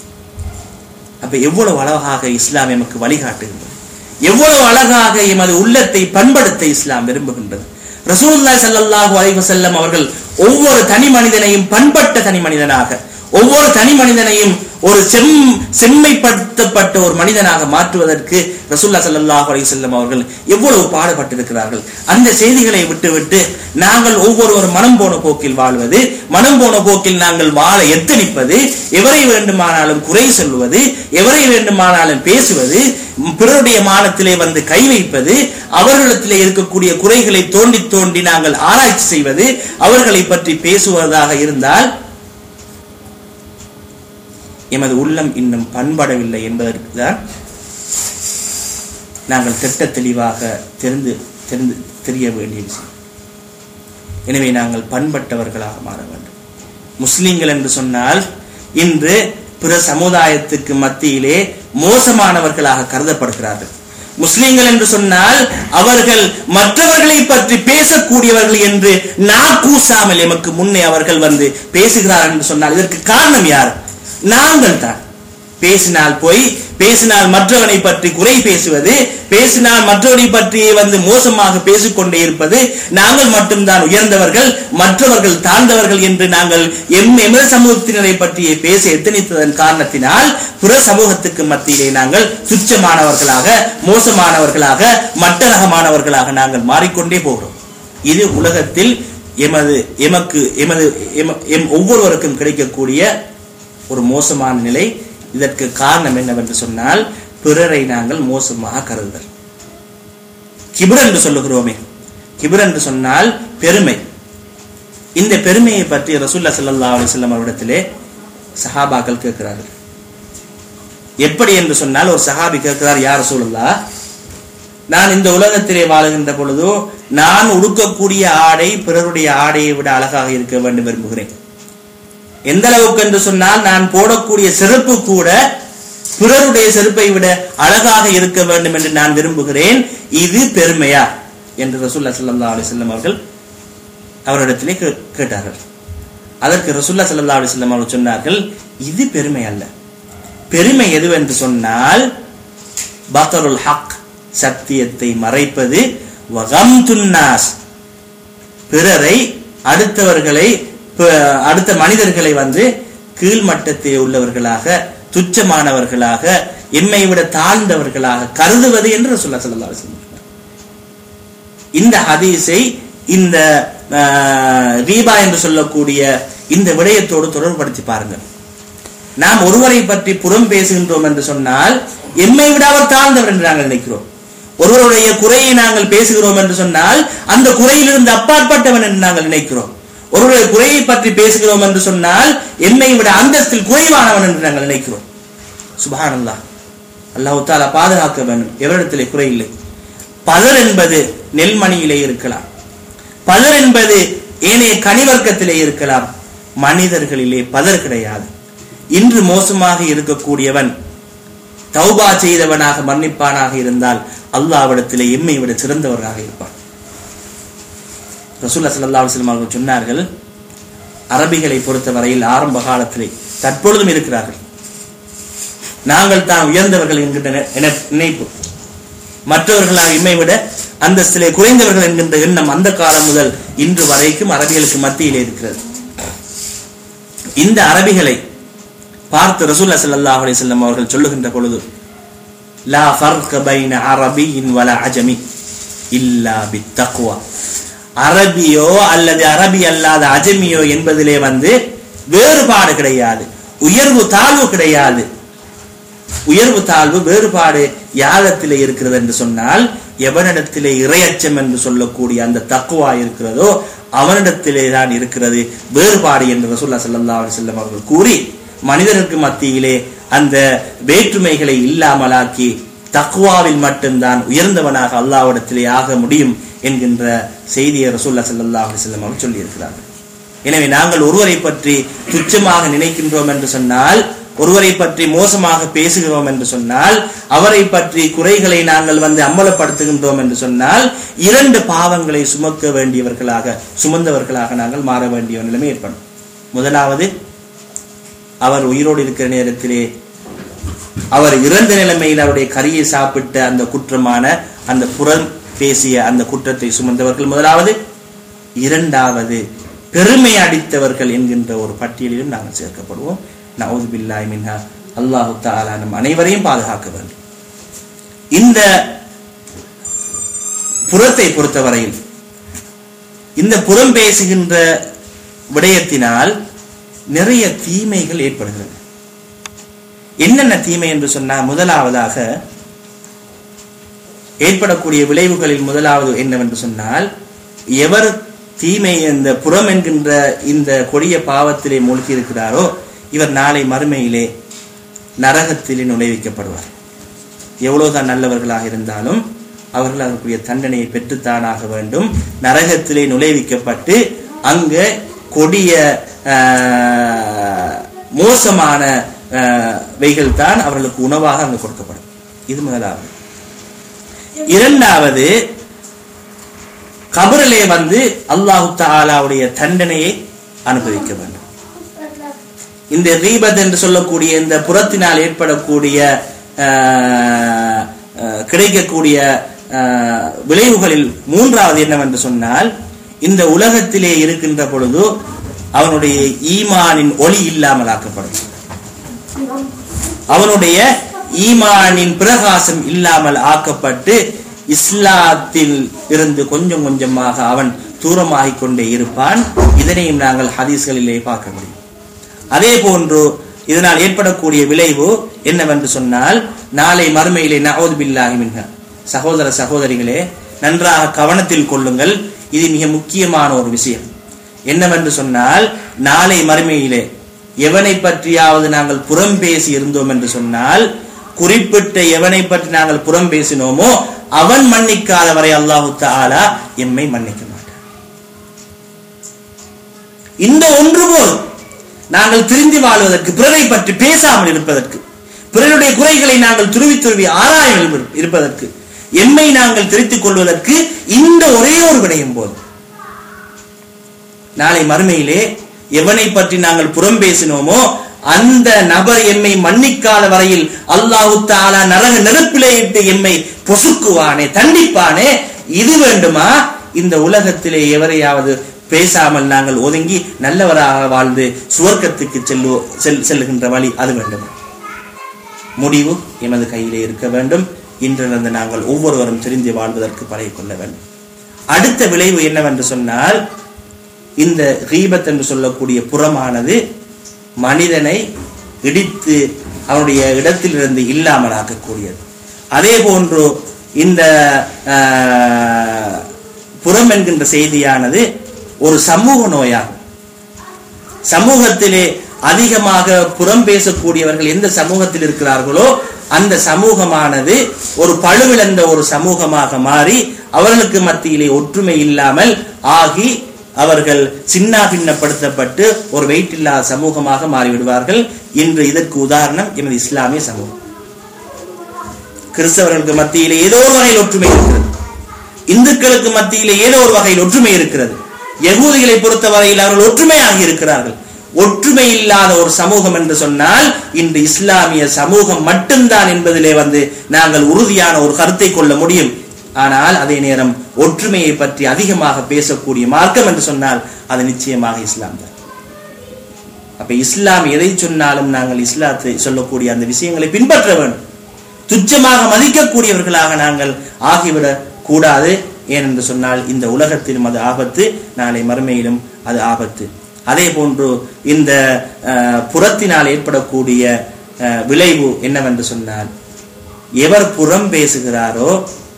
அப்ப எவ்வளவு அழகாக இஸ்லாம் எமக்கு வழிகாட்டுகின்றது எவ்வளவு அழகாக எமது உள்ளத்தை பண்படுத்த இஸ்லாம் விரும்புகின்றது ரசூலுல்லாஹி ஸல்லல்லாஹு அலைஹி வஸல்லம் அவர்கள் ஒவ்வொரு தனி மனிதனையும் பண்பட்ட தனி மனிதனாக ஒவ்வொரு தனி மனிதனையும் ஒரு செம் செம்மைப்படுத்தப்பட்ட ஒரு மனிதனாக மாற்றுவதற்கு ரசூல்லா ஸல்லல்லாஹு அலைஹி வஸல்லம் அவர்கள் எவ்வளவு பாடுபட்டிருக்கிறார்கள் அந்த செய்திகளை விட்டுவிட்டு நாங்கள் ஒவ்வொருவரும் மனம் போன போக்கில் வாழ்வது மனம் போன போக்கில் நாங்கள் வாழ எத்தனிப்பது எவரை வேண்டுமானாலும் குறை சொல்வது எவரை வேண்டுமானாலும் பேசுவது பிறருடைய மானத்திலே வந்து கை வைப்பது அவர்களிடத்திலே இருக்கக்கூடிய குறைகளை தோண்டி தோண்டி நாங்கள் ஆராய்ச்சி செய்வது அவர்களை பற்றி பேசுவதாக இருந்தால் எமது உள்ளம் இன்னும் பண்படவில்லை என்பதற்கு தான் நாங்கள் திட்ட தெளிவாக தெரிந்து தெரிந்து தெரிய வேண்டிய விஷயம் எனவே நாங்கள் பண்பட்டவர்களாக மாற வேண்டும் முஸ்லிம்கள் என்று சொன்னால் இன்று பிற சமுதாயத்துக்கு மத்தியிலே மோசமானவர்களாக கருதப்படுகிறார்கள் முஸ்லிம்கள் என்று சொன்னால் அவர்கள் மற்றவர்களை பற்றி பேசக்கூடியவர்கள் என்று நாக்கூசாமல் எமக்கு முன்னே அவர்கள் வந்து பேசுகிறார்கள் என்று சொன்னால் இதற்கு காரணம் யார் நாங்கள் தான் பேசினால் போய் பேசினால் மற்றவனை பற்றி குறை பேசுவது பேசினால் மற்றவனை பற்றி வந்து மோசமாக பேசிக்கொண்டே இருப்பது நாங்கள் மட்டும்தான் உயர்ந்தவர்கள் மற்றவர்கள் தாழ்ந்தவர்கள் என்று நாங்கள் எம் எமது சமூகத்தினரை பற்றியே பேச எத்தனித்ததன் காரணத்தினால் புற சமூகத்துக்கு மத்தியிலே நாங்கள் துச்சமானவர்களாக மோசமானவர்களாக மட்டரகமானவர்களாக நாங்கள் மாறிக்கொண்டே போகிறோம் இது உலகத்தில் எமது எமக்கு எமது எம- எம் ஒவ்வொருவருக்கும் கிடைக்கக்கூடிய ஒரு மோசமான நிலை இதற்கு காரணம் என்னவென்று சொன்னால் பிறரை நாங்கள் மோசமாக கருதுதல் கிபிர் என்று சொல்லுகிறோமே கிபிர் என்று சொன்னால் பெருமை இந்த பெருமையை பற்றி ரசூல்லா ஸல்லல்லாஹு அலைஹி வஸல்லம் அவரிடத்திலே சஹாபாக்கள் கேட்கிறார்கள் எப்படி என்று சொன்னால் ஒரு சஹாபி கேட்கிறார் யார் ரசூலுல்லா நான் இந்த உலகத்திலே வாழுகின்ற பொழுதோ நான் உடுக்கக்கூடிய ஆடை பிறருடைய ஆடையை விட அழகாக இருக்க வேண்டும் விரும்புகிறேன் எந்த அளவுக்கு என்று சொன்னால் நான் போடக்கூடிய செருப்பு கூட பிறருடைய செருப்பை விட அழகாக இருக்க வேண்டும் என்று நான் விரும்புகிறேன் இது பெருமையா என்று ரசூல்லா ஸல்லல்லாஹு அலைஹி வஸல்லம் அவர்கள் அவரிடத்திலே கே- கேட்டார்கள் அதற்கு ரசூல்லா ஸல்லல்லாஹு அலைஹி வஸல்லம் அவர்கள் சொன்னார்கள் இது பெருமை அல்ல பெருமை எதுவென்று சொன்னால் பத்தருல் ஹக் சத்தியத்தை மறைப்பது வகம்துன்னாஸ் பிறரை அடுத்தவர்களை ப- அடுத்த மனிதர்களை வந்து கீழ்மட்டத்தில் உள்ளவர்களாக துச்சமானவர்களாக எம்மை விட தாழ்ந்தவர்களாக கருதுவது என்று ரசூலுல்லாஹி ஸல்லல்லாஹு அலைஹி வஸல்லம் சொன்னார். இந்த ஹதீஸை இந்த ஆஹ், ரீபா என்று சொல்லக்கூடிய இந்த விடயத்தோடு தொடர்புபடுத்தி பாருங்கள் நாம் ஒருவரை பற்றி புறம் பேசுகின்றோம் என்று சொன்னால் எம்மை விட அவர் தாழ்ந்தவர் என்று நாங்கள் நினைக்கிறோம் ஒருவருடைய குறையை நாங்கள் பேசுகிறோம் என்று சொன்னால் அந்த குறையிலிருந்து அப்பாற்பட்டவன் என்று நாங்கள் நினைக்கிறோம் ஒருவருடைய குறையை பற்றி பேசுகிறோம் என்று சொன்னால் எம்மை விட அந்தஸ்தில் குறைவானவன் என்று நாங்கள் நினைக்கிறோம் சுபஹானல்லாஹ் அல்லாஹ் தாலா பாதுகாக்க வேண்டும் எவரிடத்திலே குறையில்லை பதர் என்பது நெல்மணியிலே இருக்கலாம் பதர் என்பது ஏனைய கனிவர்க்கத்திலே இருக்கலாம் மனிதர்களிலே பதர் கிடையாது இன்று மோசமாக இருக்கக்கூடியவன் தௌபா செய்தவனாக மன்னிப்பானாக இருந்தால் அல்லாவிடத்திலே எம்மை விட சிறந்தவராக இருப்பான் ரசூல்லா ஸல்லல்லாஹு அலைஹி வஸல்லம் அவர்கள் சொன்னார்கள் அரபிகளை பொறுத்தவரையில் ஆரம்ப காலத்திலே தற்பொழுதும் இருக்கிறார்கள் நாங்கள் தான் உயர்ந்தவர்கள் என்கின்ற நி- நினை- நினைப்பு மற்றவர்களாக இம்மை விட அந்தஸ்திலே குறைந்தவர்கள் என்கின்ற எண்ணம் அந்த காலம் முதல் இன்று வரைக்கும் அரபிகளுக்கு மத்தியிலே இருக்கிறது இந்த அரபிகளை பார்த்து ரசூல்லா ஸல்லல்லாஹு அலைஹி வஸல்லம் அவர்கள் சொல்லுகின்ற பொழுது லா ஃபர்க பைன அரபியின் வல அஜமி இல்லா பித்தக்வா அரபியோ அல்லது அரபி அல்லாத அஜமியோ என்பதிலே வந்து வேறுபாடு கிடையாது உயர்வு தாழ்வு கிடையாது உயர்வு தாழ்வு வேறுபாடு யாகத்திலே இருக்கிறது என்று சொன்னால் எவனிடத்திலே இரையச்சம் என்று சொல்லக்கூடிய அந்த தக்குவா இருக்கிறதோ அவனிடத்திலே தான் இருக்கிறது வேறுபாடு என்று ரசூல்லா ஸல்லல்லாஹு அலைஹி வஸல்லம் அவர்கள் கூறி மனிதருக்கு மத்தியிலே அந்த வேற்றுமைகளை இல்லாமலாக்கி தக்குவாவில் மட்டும்தான் உயர்ந்தவனாக அல்லாஹ்விடத்திலே ஆக முடியும் என்கின்ற செய்தியை ரசூல்லா ஸல்லல்லாஹு அலைஹி வஸல்லம் அவர்கள் சொல்லியிருக்கிறார்கள் எனவே நாங்கள் ஒருவரை பற்றி துச்சமாக நினைக்கின்றோம் என்று சொன்னால் ஒருவரை பற்றி மோசமாக பேசுகிறோம் என்று சொன்னால் அவரை பற்றி குறைகளை நாங்கள் வந்து அம்பலப்படுத்துகின்றோம் என்று சொன்னால் இரண்டு பாவங்களை சுமக்க வேண்டியவர்களாக சுமந்தவர்களாக நாங்கள் மாற வேண்டிய நிலைமை ஏற்படும் முதலாவது அவர் உயிரோடு இருக்கிற நேரத்திலே அவர் இறந்த நிலைமையில் அவருடைய கரியை சாப்பிட்ட அந்த குற்றமான அந்த புறம் பேசிய அந்த குற்றத்தை சுமந்தவர்கள் முதலாவது இரண்டாவது பெருமை அடித்தவர்கள் என்கின்ற ஒரு பட்டியலிலும் நாங்கள் சேர்க்கப்படுவோம் நவுது பில்லாய் மின்ஹா அல்லாஹு தாலா நம் அனைவரையும் பாதுகாக்க வேண்டும் இந்த புறத்தை பொறுத்தவரையில் இந்த புறம் பேசுகின்ற விடயத்தினால் நிறைய தீமைகள் ஏற்படுகிறது என்னென்ன தீமை என்று சொன்னால் முதலாவதாக ஏற்படக்கூடிய விளைவுகளில் முதலாவது என்னவென்று சொன்னால் எவர் தீமை இந்த புறம் என்கின்ற இந்த கொடிய பாவத்திலே மூழ்கி இருக்கிறாரோ இவர் நாளை மறுமையிலே நரகத்திலே நுழைவிக்கப்படுவார் எவ்வளவுதான் நல்லவர்களாக இருந்தாலும் அவர்கள் அதற்குரிய தண்டனையை பெற்றுத்தானாக வேண்டும் நரகத்திலே நுழைவிக்கப்பட்டு அங்க கொடிய ஆஹ், மோசமான ஆஹ், வைகள் தான் அவர்களுக்கு உணவாக அங்கு கொடுக்கப்படும் இது முதலாவது இரண்டாவது கபரிலே வந்து அல்லாஹு தாலாவுடைய தண்டனையை அனுபவிக்க வேண்டும் இந்த ரீபத் என்று சொல்லக்கூடிய இந்த புறத்தினால் ஏற்படக்கூடிய ஆஹ், ஆஹ், கிடைக்கக்கூடிய ஆஹ், விளைவுகளில் மூன்றாவது என்னவென்று சொன்னால் இந்த உலகத்திலே இருக்கின்ற பொழுது அவனுடைய ஈமானின் ஒளி இல்லாமல் ஆக்கப்படும் அவனுடைய ஈமானின் பிரகாசம் இல்லாமல் ஆக்கப்பட்டு இஸ்லாத்தில் இருந்து கொஞ்சம் கொஞ்சமாக அவன் தூரமாகிக் கொண்டே இருப்பான் இதனையும் நாங்கள் ஹதீஸ்களிலே பார்க்க முடியும் அதே போன்று இதனால் ஏற்படக்கூடிய விளைவு என்னவென்று சொன்னால் நாளை மறுமையிலே நவோது பில்லாஹி மின்ஹ சகோதர சகோதரிகளே நன்றாக கவனத்தில் கொள்ளுங்கள் இது மிக முக்கியமான ஒரு விஷயம் என்னவென்று சொன்னால் நாளை மறுமையிலே எவனை பற்றியாவது நாங்கள் புறம் பேசி இருந்தோம் என்று சொன்னால் குறிப்பிட்ட எவனை பற்றி நாங்கள் புறம் பேசினோமோ அவன் மன்னிக்காத வரை அல்லாஹு தஆலா எம்மை மன்னிக்க மாட்டான் இந்த ஒன்று போதும் நாங்கள் திருந்தி வாழ்வதற்கு பிறரை பற்றி பேசாமல் இருப்பதற்கு பிறருடைய குறைகளை நாங்கள் துருவி துருவி ஆராயாமல் இரு- இருப்பதற்கு எம்மை நாங்கள் திருத்திக் கொள்வதற்கு இந்த ஒரே ஒரு விடயம் போதும் நாளை மறுமையிலே எவனை பற்றி நாங்கள் புறம் பேசினோமோ அந்த நபர் எம்மை மன்னிக்காத வரையில் அல்லாஹு தாலா நரக நெருப்பிலே இட்டு எம்மை பொசுக்குவானே தண்டிப்பானே இது வேண்டுமா இந்த உலகத்திலே எவரையாவது பேசாமல் நாங்கள் ஒதுங்கி நல்லவராக வாழ்ந்து சுவர்க்கத்துக்கு செல்லு செல் செல்லுகின்ற வழி அது வேண்டுமா முடிவு எமது கையிலே இருக்க வேண்டும் இன்றிலிருந்து நாங்கள் ஒவ்வொருவரும் தெரிந்து வாழ்வதற்கு பழகிக் கொள்ள வேண்டும் அடுத்த விளைவு என்னவென்று சொன்னால் இந்த கீபத் என்று சொல்லக்கூடிய புறமானது மனிதனை இடித்து அவனுடைய இடத்திலிருந்து இல்லாமல் ஆக்கக்கூடியது அதே போன்று இந்த ஆஹ், புறம் என்கின்ற செய்தியானது ஒரு சமூக நோயாகும் சமூகத்திலே அதிகமாக புறம் பேசக்கூடியவர்கள் எந்த சமூகத்தில் இருக்கிறார்களோ அந்த சமூகமானது ஒரு பழுவிழந்த ஒரு சமூகமாக மாறி அவர்களுக்கு மத்தியிலே ஒற்றுமை இல்லாமல் ஆகி அவர்கள் சின்ன பின்னப்படுத்தப்பட்டு ஒரு வெயிட்டில்லாத சமூகமாக மாறிவிடுவார்கள் இன்று இதற்கு உதாரணம் எமது இஸ்லாமிய சமூகம் கிறிஸ்தவர்களுக்கு மத்தியிலே ஏதோ ஒரு வகையில் ஒற்றுமை இருக்கிறது இந்துக்களுக்கு மத்தியிலே ஏதோ ஒரு வகையில் ஒற்றுமை இருக்கிறது யகூதிகளை பொறுத்தவரையில் அவர்கள் ஒற்றுமையாக இருக்கிறார்கள் ஒற்றுமை இல்லாத ஒரு சமூகம் என்று சொன்னால் இன்று இஸ்லாமிய சமூகம் மட்டும்தான் என்பதிலே வந்து நாங்கள் உறுதியான ஒரு கருத்தை கொள்ள முடியும் ஆனால் அதே நேரம் ஒற்றுமையை பற்றி அதிகமாக பேசக்கூடிய மார்க்கம் என்று சொன்னால் அது நிச்சயமாக இஸ்லாம் தான் அப்ப இஸ்லாம் எதை சொன்னாலும் நாங்கள் இஸ்லாத்தை சொல்லக்கூடிய அந்த விஷயங்களை பின்பற்ற வேண்டும் துச்சமாக மதிக்கக்கூடியவர்களாக நாங்கள் ஆகிவிடக் கூடாது ஏனென்று சொன்னால் இந்த உலகத்திலும் அது ஆபத்து நாளை மறுமையிலும் அது ஆபத்து அதே போன்று இந்த அஹ், புறத்தினால் ஏற்படக்கூடிய அஹ், விளைவு என்னவென்று சொன்னால் எவர் புறம் பேசுகிறாரோ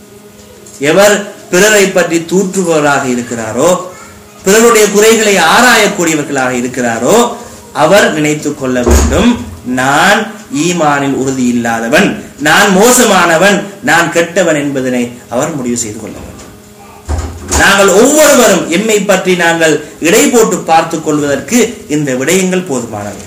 எவர் பிறரை பற்றி தூற்றுபவராக இருக்கிறாரோ பிறருடைய குறைகளை ஆராயக்கூடியவர்களாக இருக்கிறாரோ அவர் நினைத்துக் கொள்ள வேண்டும் நான் ஈமானில் உறுதி இல்லாதவன் நான் மோசமானவன் நான் கெட்டவன் என்பதனை அவர் முடிவு செய்து கொள்ள வேண்டும் நாங்கள் ஒவ்வொருவரும் எம்மை பற்றி நாங்கள் இடை போட்டு பார்த்துக் கொள்வதற்கு இந்த விடயங்கள் போதுமானவை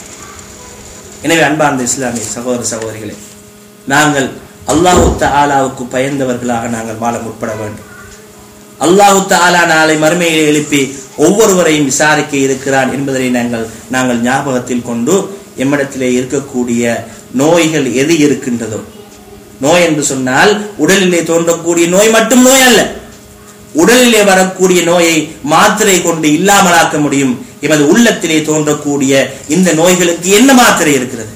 எனவே அன்பார்ந்த இஸ்லாமிய சகோதர சகோதரிகளே நாங்கள் அல்லாஹு தஆலாவுக்கு பயந்தவர்களாக நாங்கள் வாழ முற்பட வேண்டும் அல்லாஹு தஆலா நாளை மறுமையை எழுப்பி ஒவ்வொருவரையும் விசாரிக்க இருக்கிறான் என்பதை நாங்கள் நாங்கள் ஞாபகத்தில் கொண்டு எம்மிடத்திலே இருக்கக்கூடிய நோய்கள் எது இருக்கின்றதோ நோய் என்று சொன்னால் உடலிலே தோன்றக்கூடிய நோய் மட்டும் நோய் அல்ல உடலிலே வரக்கூடிய நோயை மாத்திரை கொண்டு இல்லாமலாக்க முடியும் எமது உள்ளத்திலே தோன்றக்கூடிய இந்த நோய்களுக்கு என்ன மாத்திரை இருக்கிறது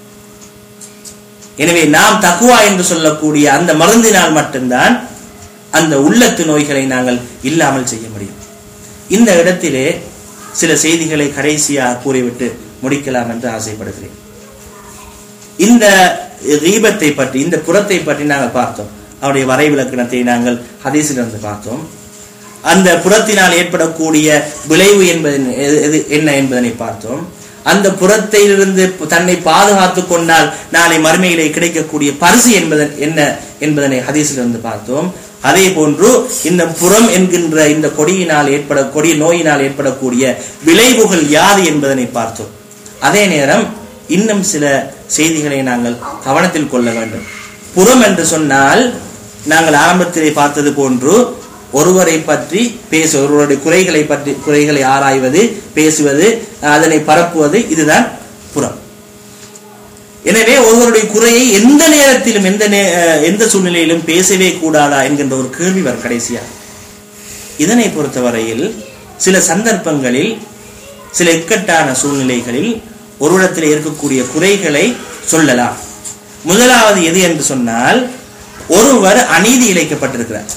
எனவே நாம் தக்குவா என்று சொல்லக்கூடிய அந்த மருந்தினால் மட்டும்தான் அந்த உள்ளத்து நோய்களை நாங்கள் இல்லாமல் செய்ய முடியும் இந்த இடத்திலே சில செய்திகளை கடைசியாக கூறிவிட்டு முடிக்கலாம் என்று ஆசைப்படுகிறேன் இந்த ரீபத்தை பற்றி இந்த புறத்தை பற்றி நாங்கள் பார்த்தோம் அவருடைய வரைவிலக்கணத்தை நாங்கள் ஹதீஸிலிருந்து பார்த்தோம் அந்த புறத்தினால் ஏற்படக்கூடிய விளைவு என்பது எது- எது என்ன என்பதனை பார்த்தோம் அந்த புறத்திலிருந்து தன்னை பாதுகாத்துக் கொண்டால் நாளை மறுமையிலே கிடைக்கக்கூடிய பரிசு என்பதன் என்ன என்பதனை ஹதீஸிலிருந்து பார்த்தோம் அதே போன்று இந்த புறம் என்கின்ற இந்த கொடியினால் ஏற்பட கொடிய நோயினால் ஏற்படக்கூடிய விளைவுகள் யாது என்பதனை பார்த்தோம் அதே நேரம் இன்னும் சில செய்திகளை நாங்கள் கவனத்தில் கொள்ள வேண்டும் புறம் என்று சொன்னால் நாங்கள் ஆரம்பத்திலே பார்த்தது போன்று ஒருவரை பற்றி பேச ஒருவருடைய குறைகளை பற்றி குறைகளை ஆராய்வது பேசுவது அதனை பரப்புவது இதுதான் புறம் எனவே ஒருவருடைய குறையை எந்த நேரத்திலும் எந்த நே- அஹ் எந்த சூழ்நிலையிலும் பேசவே கூடாதா என்கின்ற ஒரு கேள்வி வரும் கடைசியா இதனை பொறுத்தவரையில் சில சந்தர்ப்பங்களில் சில இக்கட்டான சூழ்நிலைகளில் ஒருவரிடத்தில் இருக்கக்கூடிய குறைகளை சொல்லலாம் முதலாவது எது என்று சொன்னால் ஒருவர் அநீதி இழைக்கப்பட்டிருக்கிறார்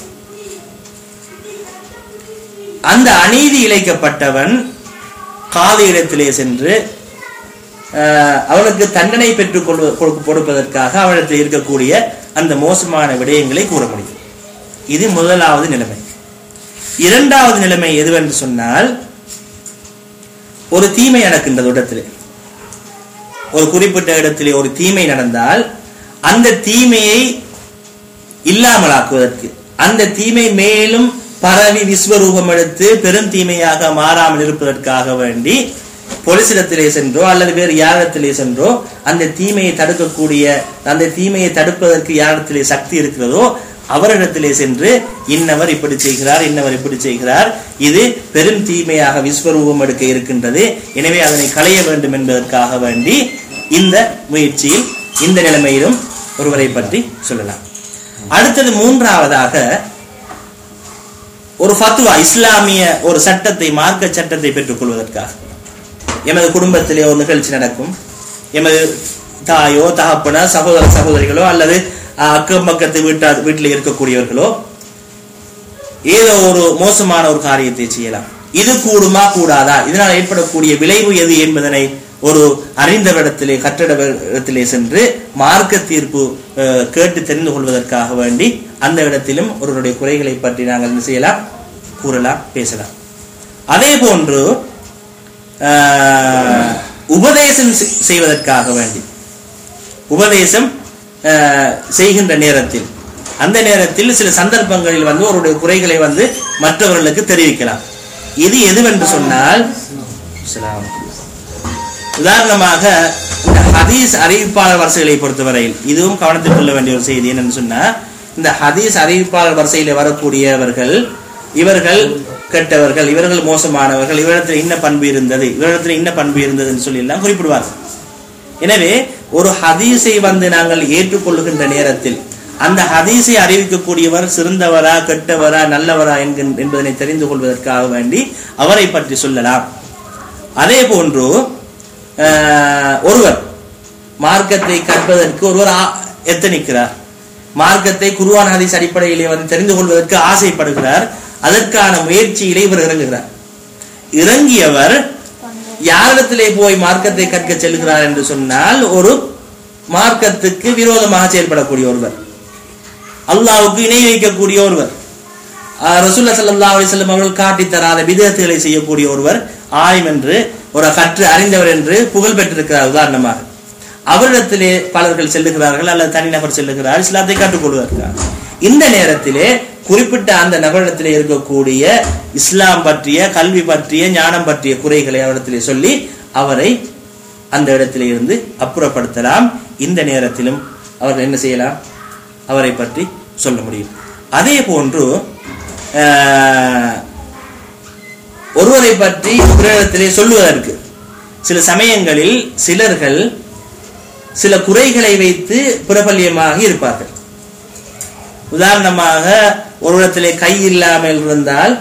அந்த அநீதி இழைக்கப்பட்டவன் காதி இடத்திலே சென்று ஆஹ், அவனுக்கு தண்டனை பெற்றுக் கொள்வ கொடு- கொடுப்பதற்காக அவனிடத்தில் இருக்கக்கூடிய அந்த மோசமான விடயங்களை கூற முடியும் இது முதலாவது நிலைமை இரண்டாவது நிலைமை எதுவென்று சொன்னால் ஒரு தீமை நடக்கின்றது இடத்திலே ஒரு குறிப்பிட்ட இடத்திலே ஒரு தீமை நடந்தால் அந்த தீமையை இல்லாமலாக்குவதற்கு அந்த தீமை மேலும் பரவி விஸ்வரூபம் எடுத்து பெரும் தீமையாக மாறாமல் இருப்பதற்காக வேண்டி போலீசிடத்திலே சென்றோ அல்லது வேறு யாரிடத்திலே சென்றோ அந்த தீமையை தடுக்கக்கூடிய அந்த தீமையை தடுப்பதற்கு யாரிடத்திலே சக்தி இருக்கிறதோ அவரிடத்திலே சென்று இன்னவர் இப்படி செய்கிறார் இன்னவர் இப்படி செய்கிறார் இது பெரும் தீமையாக விஸ்வரூபம் எடுக்க இருக்கின்றது எனவே அதனை களைய வேண்டும் என்பதற்காக வேண்டி இந்த முயற்சியில் இந்த நிலைமையிலும் ஒருவரை பற்றி சொல்லலாம் அடுத்தது மூன்றாவதாக ஒரு ஃபத்வா இஸ்லாமிய ஒரு சட்டத்தை மார்க்க சட்டத்தை பெற்றுக் கொள்வதற்காக எமது குடும்பத்திலே ஒரு நிகழ்ச்சி நடக்கும் எமது தாயோ தகப்பனோ சகோதர சகோதரிகளோ அல்லது அஹ், அக்கம் பக்கத்து வீட்டார் வீட்டில் இருக்கக்கூடியவர்களோ ஏதோ ஒரு மோசமான ஒரு காரியத்தை செய்யலாம் இது கூடுமா கூடாதா இதனால் ஏற்படக்கூடிய விளைவு எது என்பதனை ஒரு அறிந்தவரிடத்திலே கற்றடத்திலே சென்று மார்க்க தீர்ப்பு அஹ், கேட்டு தெரிந்து கொள்வதற்காக வேண்டி அந்த இடத்திலும் ஒருவருடைய குறைகளை பற்றி நாங்கள் என்ன செய்யலாம் கூறலாம் பேசலாம் அதே போன்று ஆஹ், உபதேசம் செய்- செய்வதற்காக வேண்டி உபதேசம் ஆஹ், செய்கின்ற நேரத்தில் அந்த நேரத்தில் சில சந்தர்ப்பங்களில் வந்து அவருடைய குறைகளை வந்து மற்றவர்களுக்கு தெரிவிக்கலாம் இது எதுவென்று சொன்னால் அஸ்ஸலாமு அலைக்கும். உதாரணமாக இந்த ஹதீஸ் அறிவிப்பாளர் வரிசைகளை பொறுத்தவரையில் இதுவும் கவனத்தில் கொள்ள வேண்டிய ஒரு செய்தி என்னன்னு சொன்னா இந்த ஹதீஸ் அறிவிப்பாளர் வரிசையில வரக்கூடியவர்கள் இவர்கள் கெட்டவர்கள் இவர்கள் மோசமானவர்கள் இவரிடத்தில் இன்ன பண்பு இருந்தது இவரிடத்தில் இன்ன பண்பு இருந்ததுன்னு சொல்லி எல்லாம் குறிப்பிடுவார்கள் எனவே ஒரு ஹதீஸை வந்து நாங்கள் ஏற்றுக்கொள்ளுகின்ற நேரத்தில் அந்த ஹதீஸை அறிவிக்கக்கூடியவர் சிறந்தவரா கெட்டவரா நல்லவரா என்கின்- என்பதனை தெரிந்து கொள்வதற்காக வேண்டி அவரை பற்றி சொல்லலாம் அதே போன்று ஆஹ், ஒருவர் மார்க்கத்தை கற்பதற்கு ஒருவர் ஆ- எத்தனிக்கிறார் மார்க்கத்தை குருவான் ஹதீஸ் அடிப்படையிலே வந்து தெரிந்து கொள்வதற்கு ஆசைப்படுகிறார் அதற்கான முயற்சியிலே இவர் இறங்குகிறார் இறங்கியவர் யாரிடத்திலே போய் மார்க்கத்தை கற்க செல்கிறார் என்று சொன்னால் ஒரு மார்க்கத்துக்கு விரோதமாக செயல்படக்கூடிய ஒருவர் அல்லாவுக்கு இணை வைக்கக்கூடிய ஒருவர் ஆஹ் ரசூல்லா ஸல்லல்லாஹு அலைஹி வஸல்லம் அவர்கள் காட்டித் தராத விதத்துகளை செய்யக்கூடிய ஒருவர் ஆலிம் என்று ஒரு கற்று அறிந்தவர் என்று புகழ் பெற்றிருக்கிறார் உதாரணமாக அவரிடத்திலே பலர்கள் செல்லுகிறார்கள் அல்லது தனிநபர் செல்லுகிறார் இஸ்லாத்தை கற்றுக்கொள்வதற்காக இந்த நேரத்திலே குறிப்பிட்ட அந்த நபரிடத்திலே இருக்கக்கூடிய இஸ்லாம் பற்றிய கல்வி பற்றிய ஞானம் பற்றிய குறைகளை அவரிடத்திலே சொல்லி அவரை அந்த இடத்திலே இருந்து அப்புறப்படுத்தலாம் இந்த நேரத்திலும் அவர் என்ன செய்யலாம் அவரை பற்றி சொல்ல முடியும் அதே போன்று ஆஹ், ஒருவரை பற்றி பிறரிடத்திலே சொல்லுவதற்கு சில சமயங்களில் சிலர்கள் சில குறைகளை வைத்து பிரபல்யமாக இருப்பார்கள் உதாரணமாக ஒருவரிடத்திலே கை இல்லாமல் இருந்தால்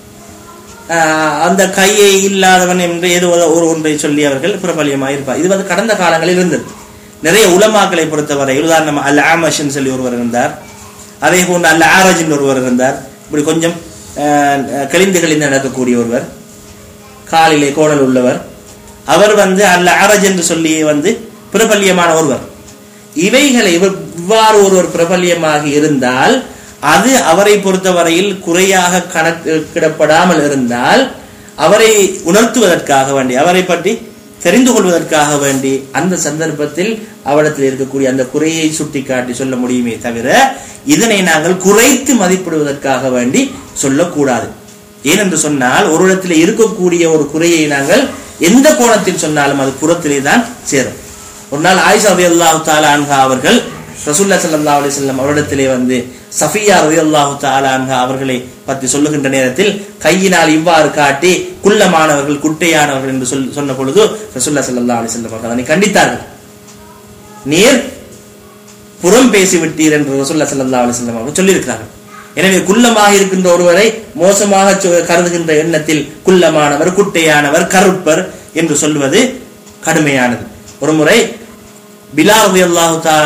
ஆஹ், அந்த கையை இல்லாதவன் என்று ஏதோ ஒரு- ஒரு ஒன்றை சொல்லி அவர்கள் பிரபல்யமாக இருப்பார் இது வந்து கடந்த காலங்களில் இருந்தது நிறைய உலமாக்களை பொறுத்தவரை உதாரணம் அல் ஆமஷன் சொல்லி ஒருவர் இருந்தார் அதே போன்று அல் ஆரஜின் ஒருவர் இருந்தார் இப்படி கொஞ்சம் ஆஹ், கலிந்து கலிந்து நடக்கக்கூடிய ஒருவர் காலிலே கோணல் உள்ளவர் அவர் வந்து அல்ல அரஜ் என்று சொல்லி வந்து பிரபல்யமான ஒருவர் இவைகளை இவர் இவ்வாறு ஒருவர் பிரபல்யமாக இருந்தால் அது அவரை பொறுத்தவரையில் குறையாக கணக்கிடப்படாமல் இருந்தால் அவரை உணர்த்துவதற்காக வேண்டி அவரை பற்றி தெரிந்து கொள்வதற்காக வேண்டி அந்த சந்தர்ப்பத்தில் அவரிடத்தில் இருக்கக்கூடிய அந்த குறையை சுட்டிக்காட்டி சொல்ல முடியுமே தவிர இதனை நாங்கள் குறைத்து மதிப்பிடுவதற்காக வேண்டி சொல்லக்கூடாது ஏனென்று சொன்னால் ஒரு இடத்துல இருக்கக்கூடிய ஒரு குறையை நாங்கள் எந்த கோணத்தில் சொன்னாலும் அது புறத்திலே தான் சேரும் ஒரு நாள் ஆயிஷா ரவி அல்லாஹு தாலா அன்ஹா அவர்கள் ரசூல்லா ஸல்லல்லாஹு அலைஹி வஸல்லம் அவரிடத்திலே வந்து சஃபியா ரவி அல்லாஹு தாலா அன்ஹா அவர்களை பற்றி சொல்லுகின்ற நேரத்தில் கையினால் இவ்வாறு காட்டி குள்ளமானவர்கள் குட்டையானவர்கள் என்று சொல் சொன்ன பொழுது ரசூல்லா ஸல்லல்லாஹு அலைஹி வஸல்லம் அவர்கள் அதனை கண்டித்தார்கள் நீர் புறம் பேசி விட்டீர் என்று ரசூல்லா ஸல்லல்லாஹு அலைஹி வஸல்லம் அவர்கள் சொல்லியிருக்கிறார்கள் எனவே குள்ளமாக இருக்கின்ற ஒருவரை மோசமாக சொ- கருதுகின்ற எண்ணத்தில் குள்ளமானவர் குட்டையானவர் கருப்பர் என்று சொல்வது கடுமையானது ஒருமுறை பிலால் ரலியல்லாஹு தஆலா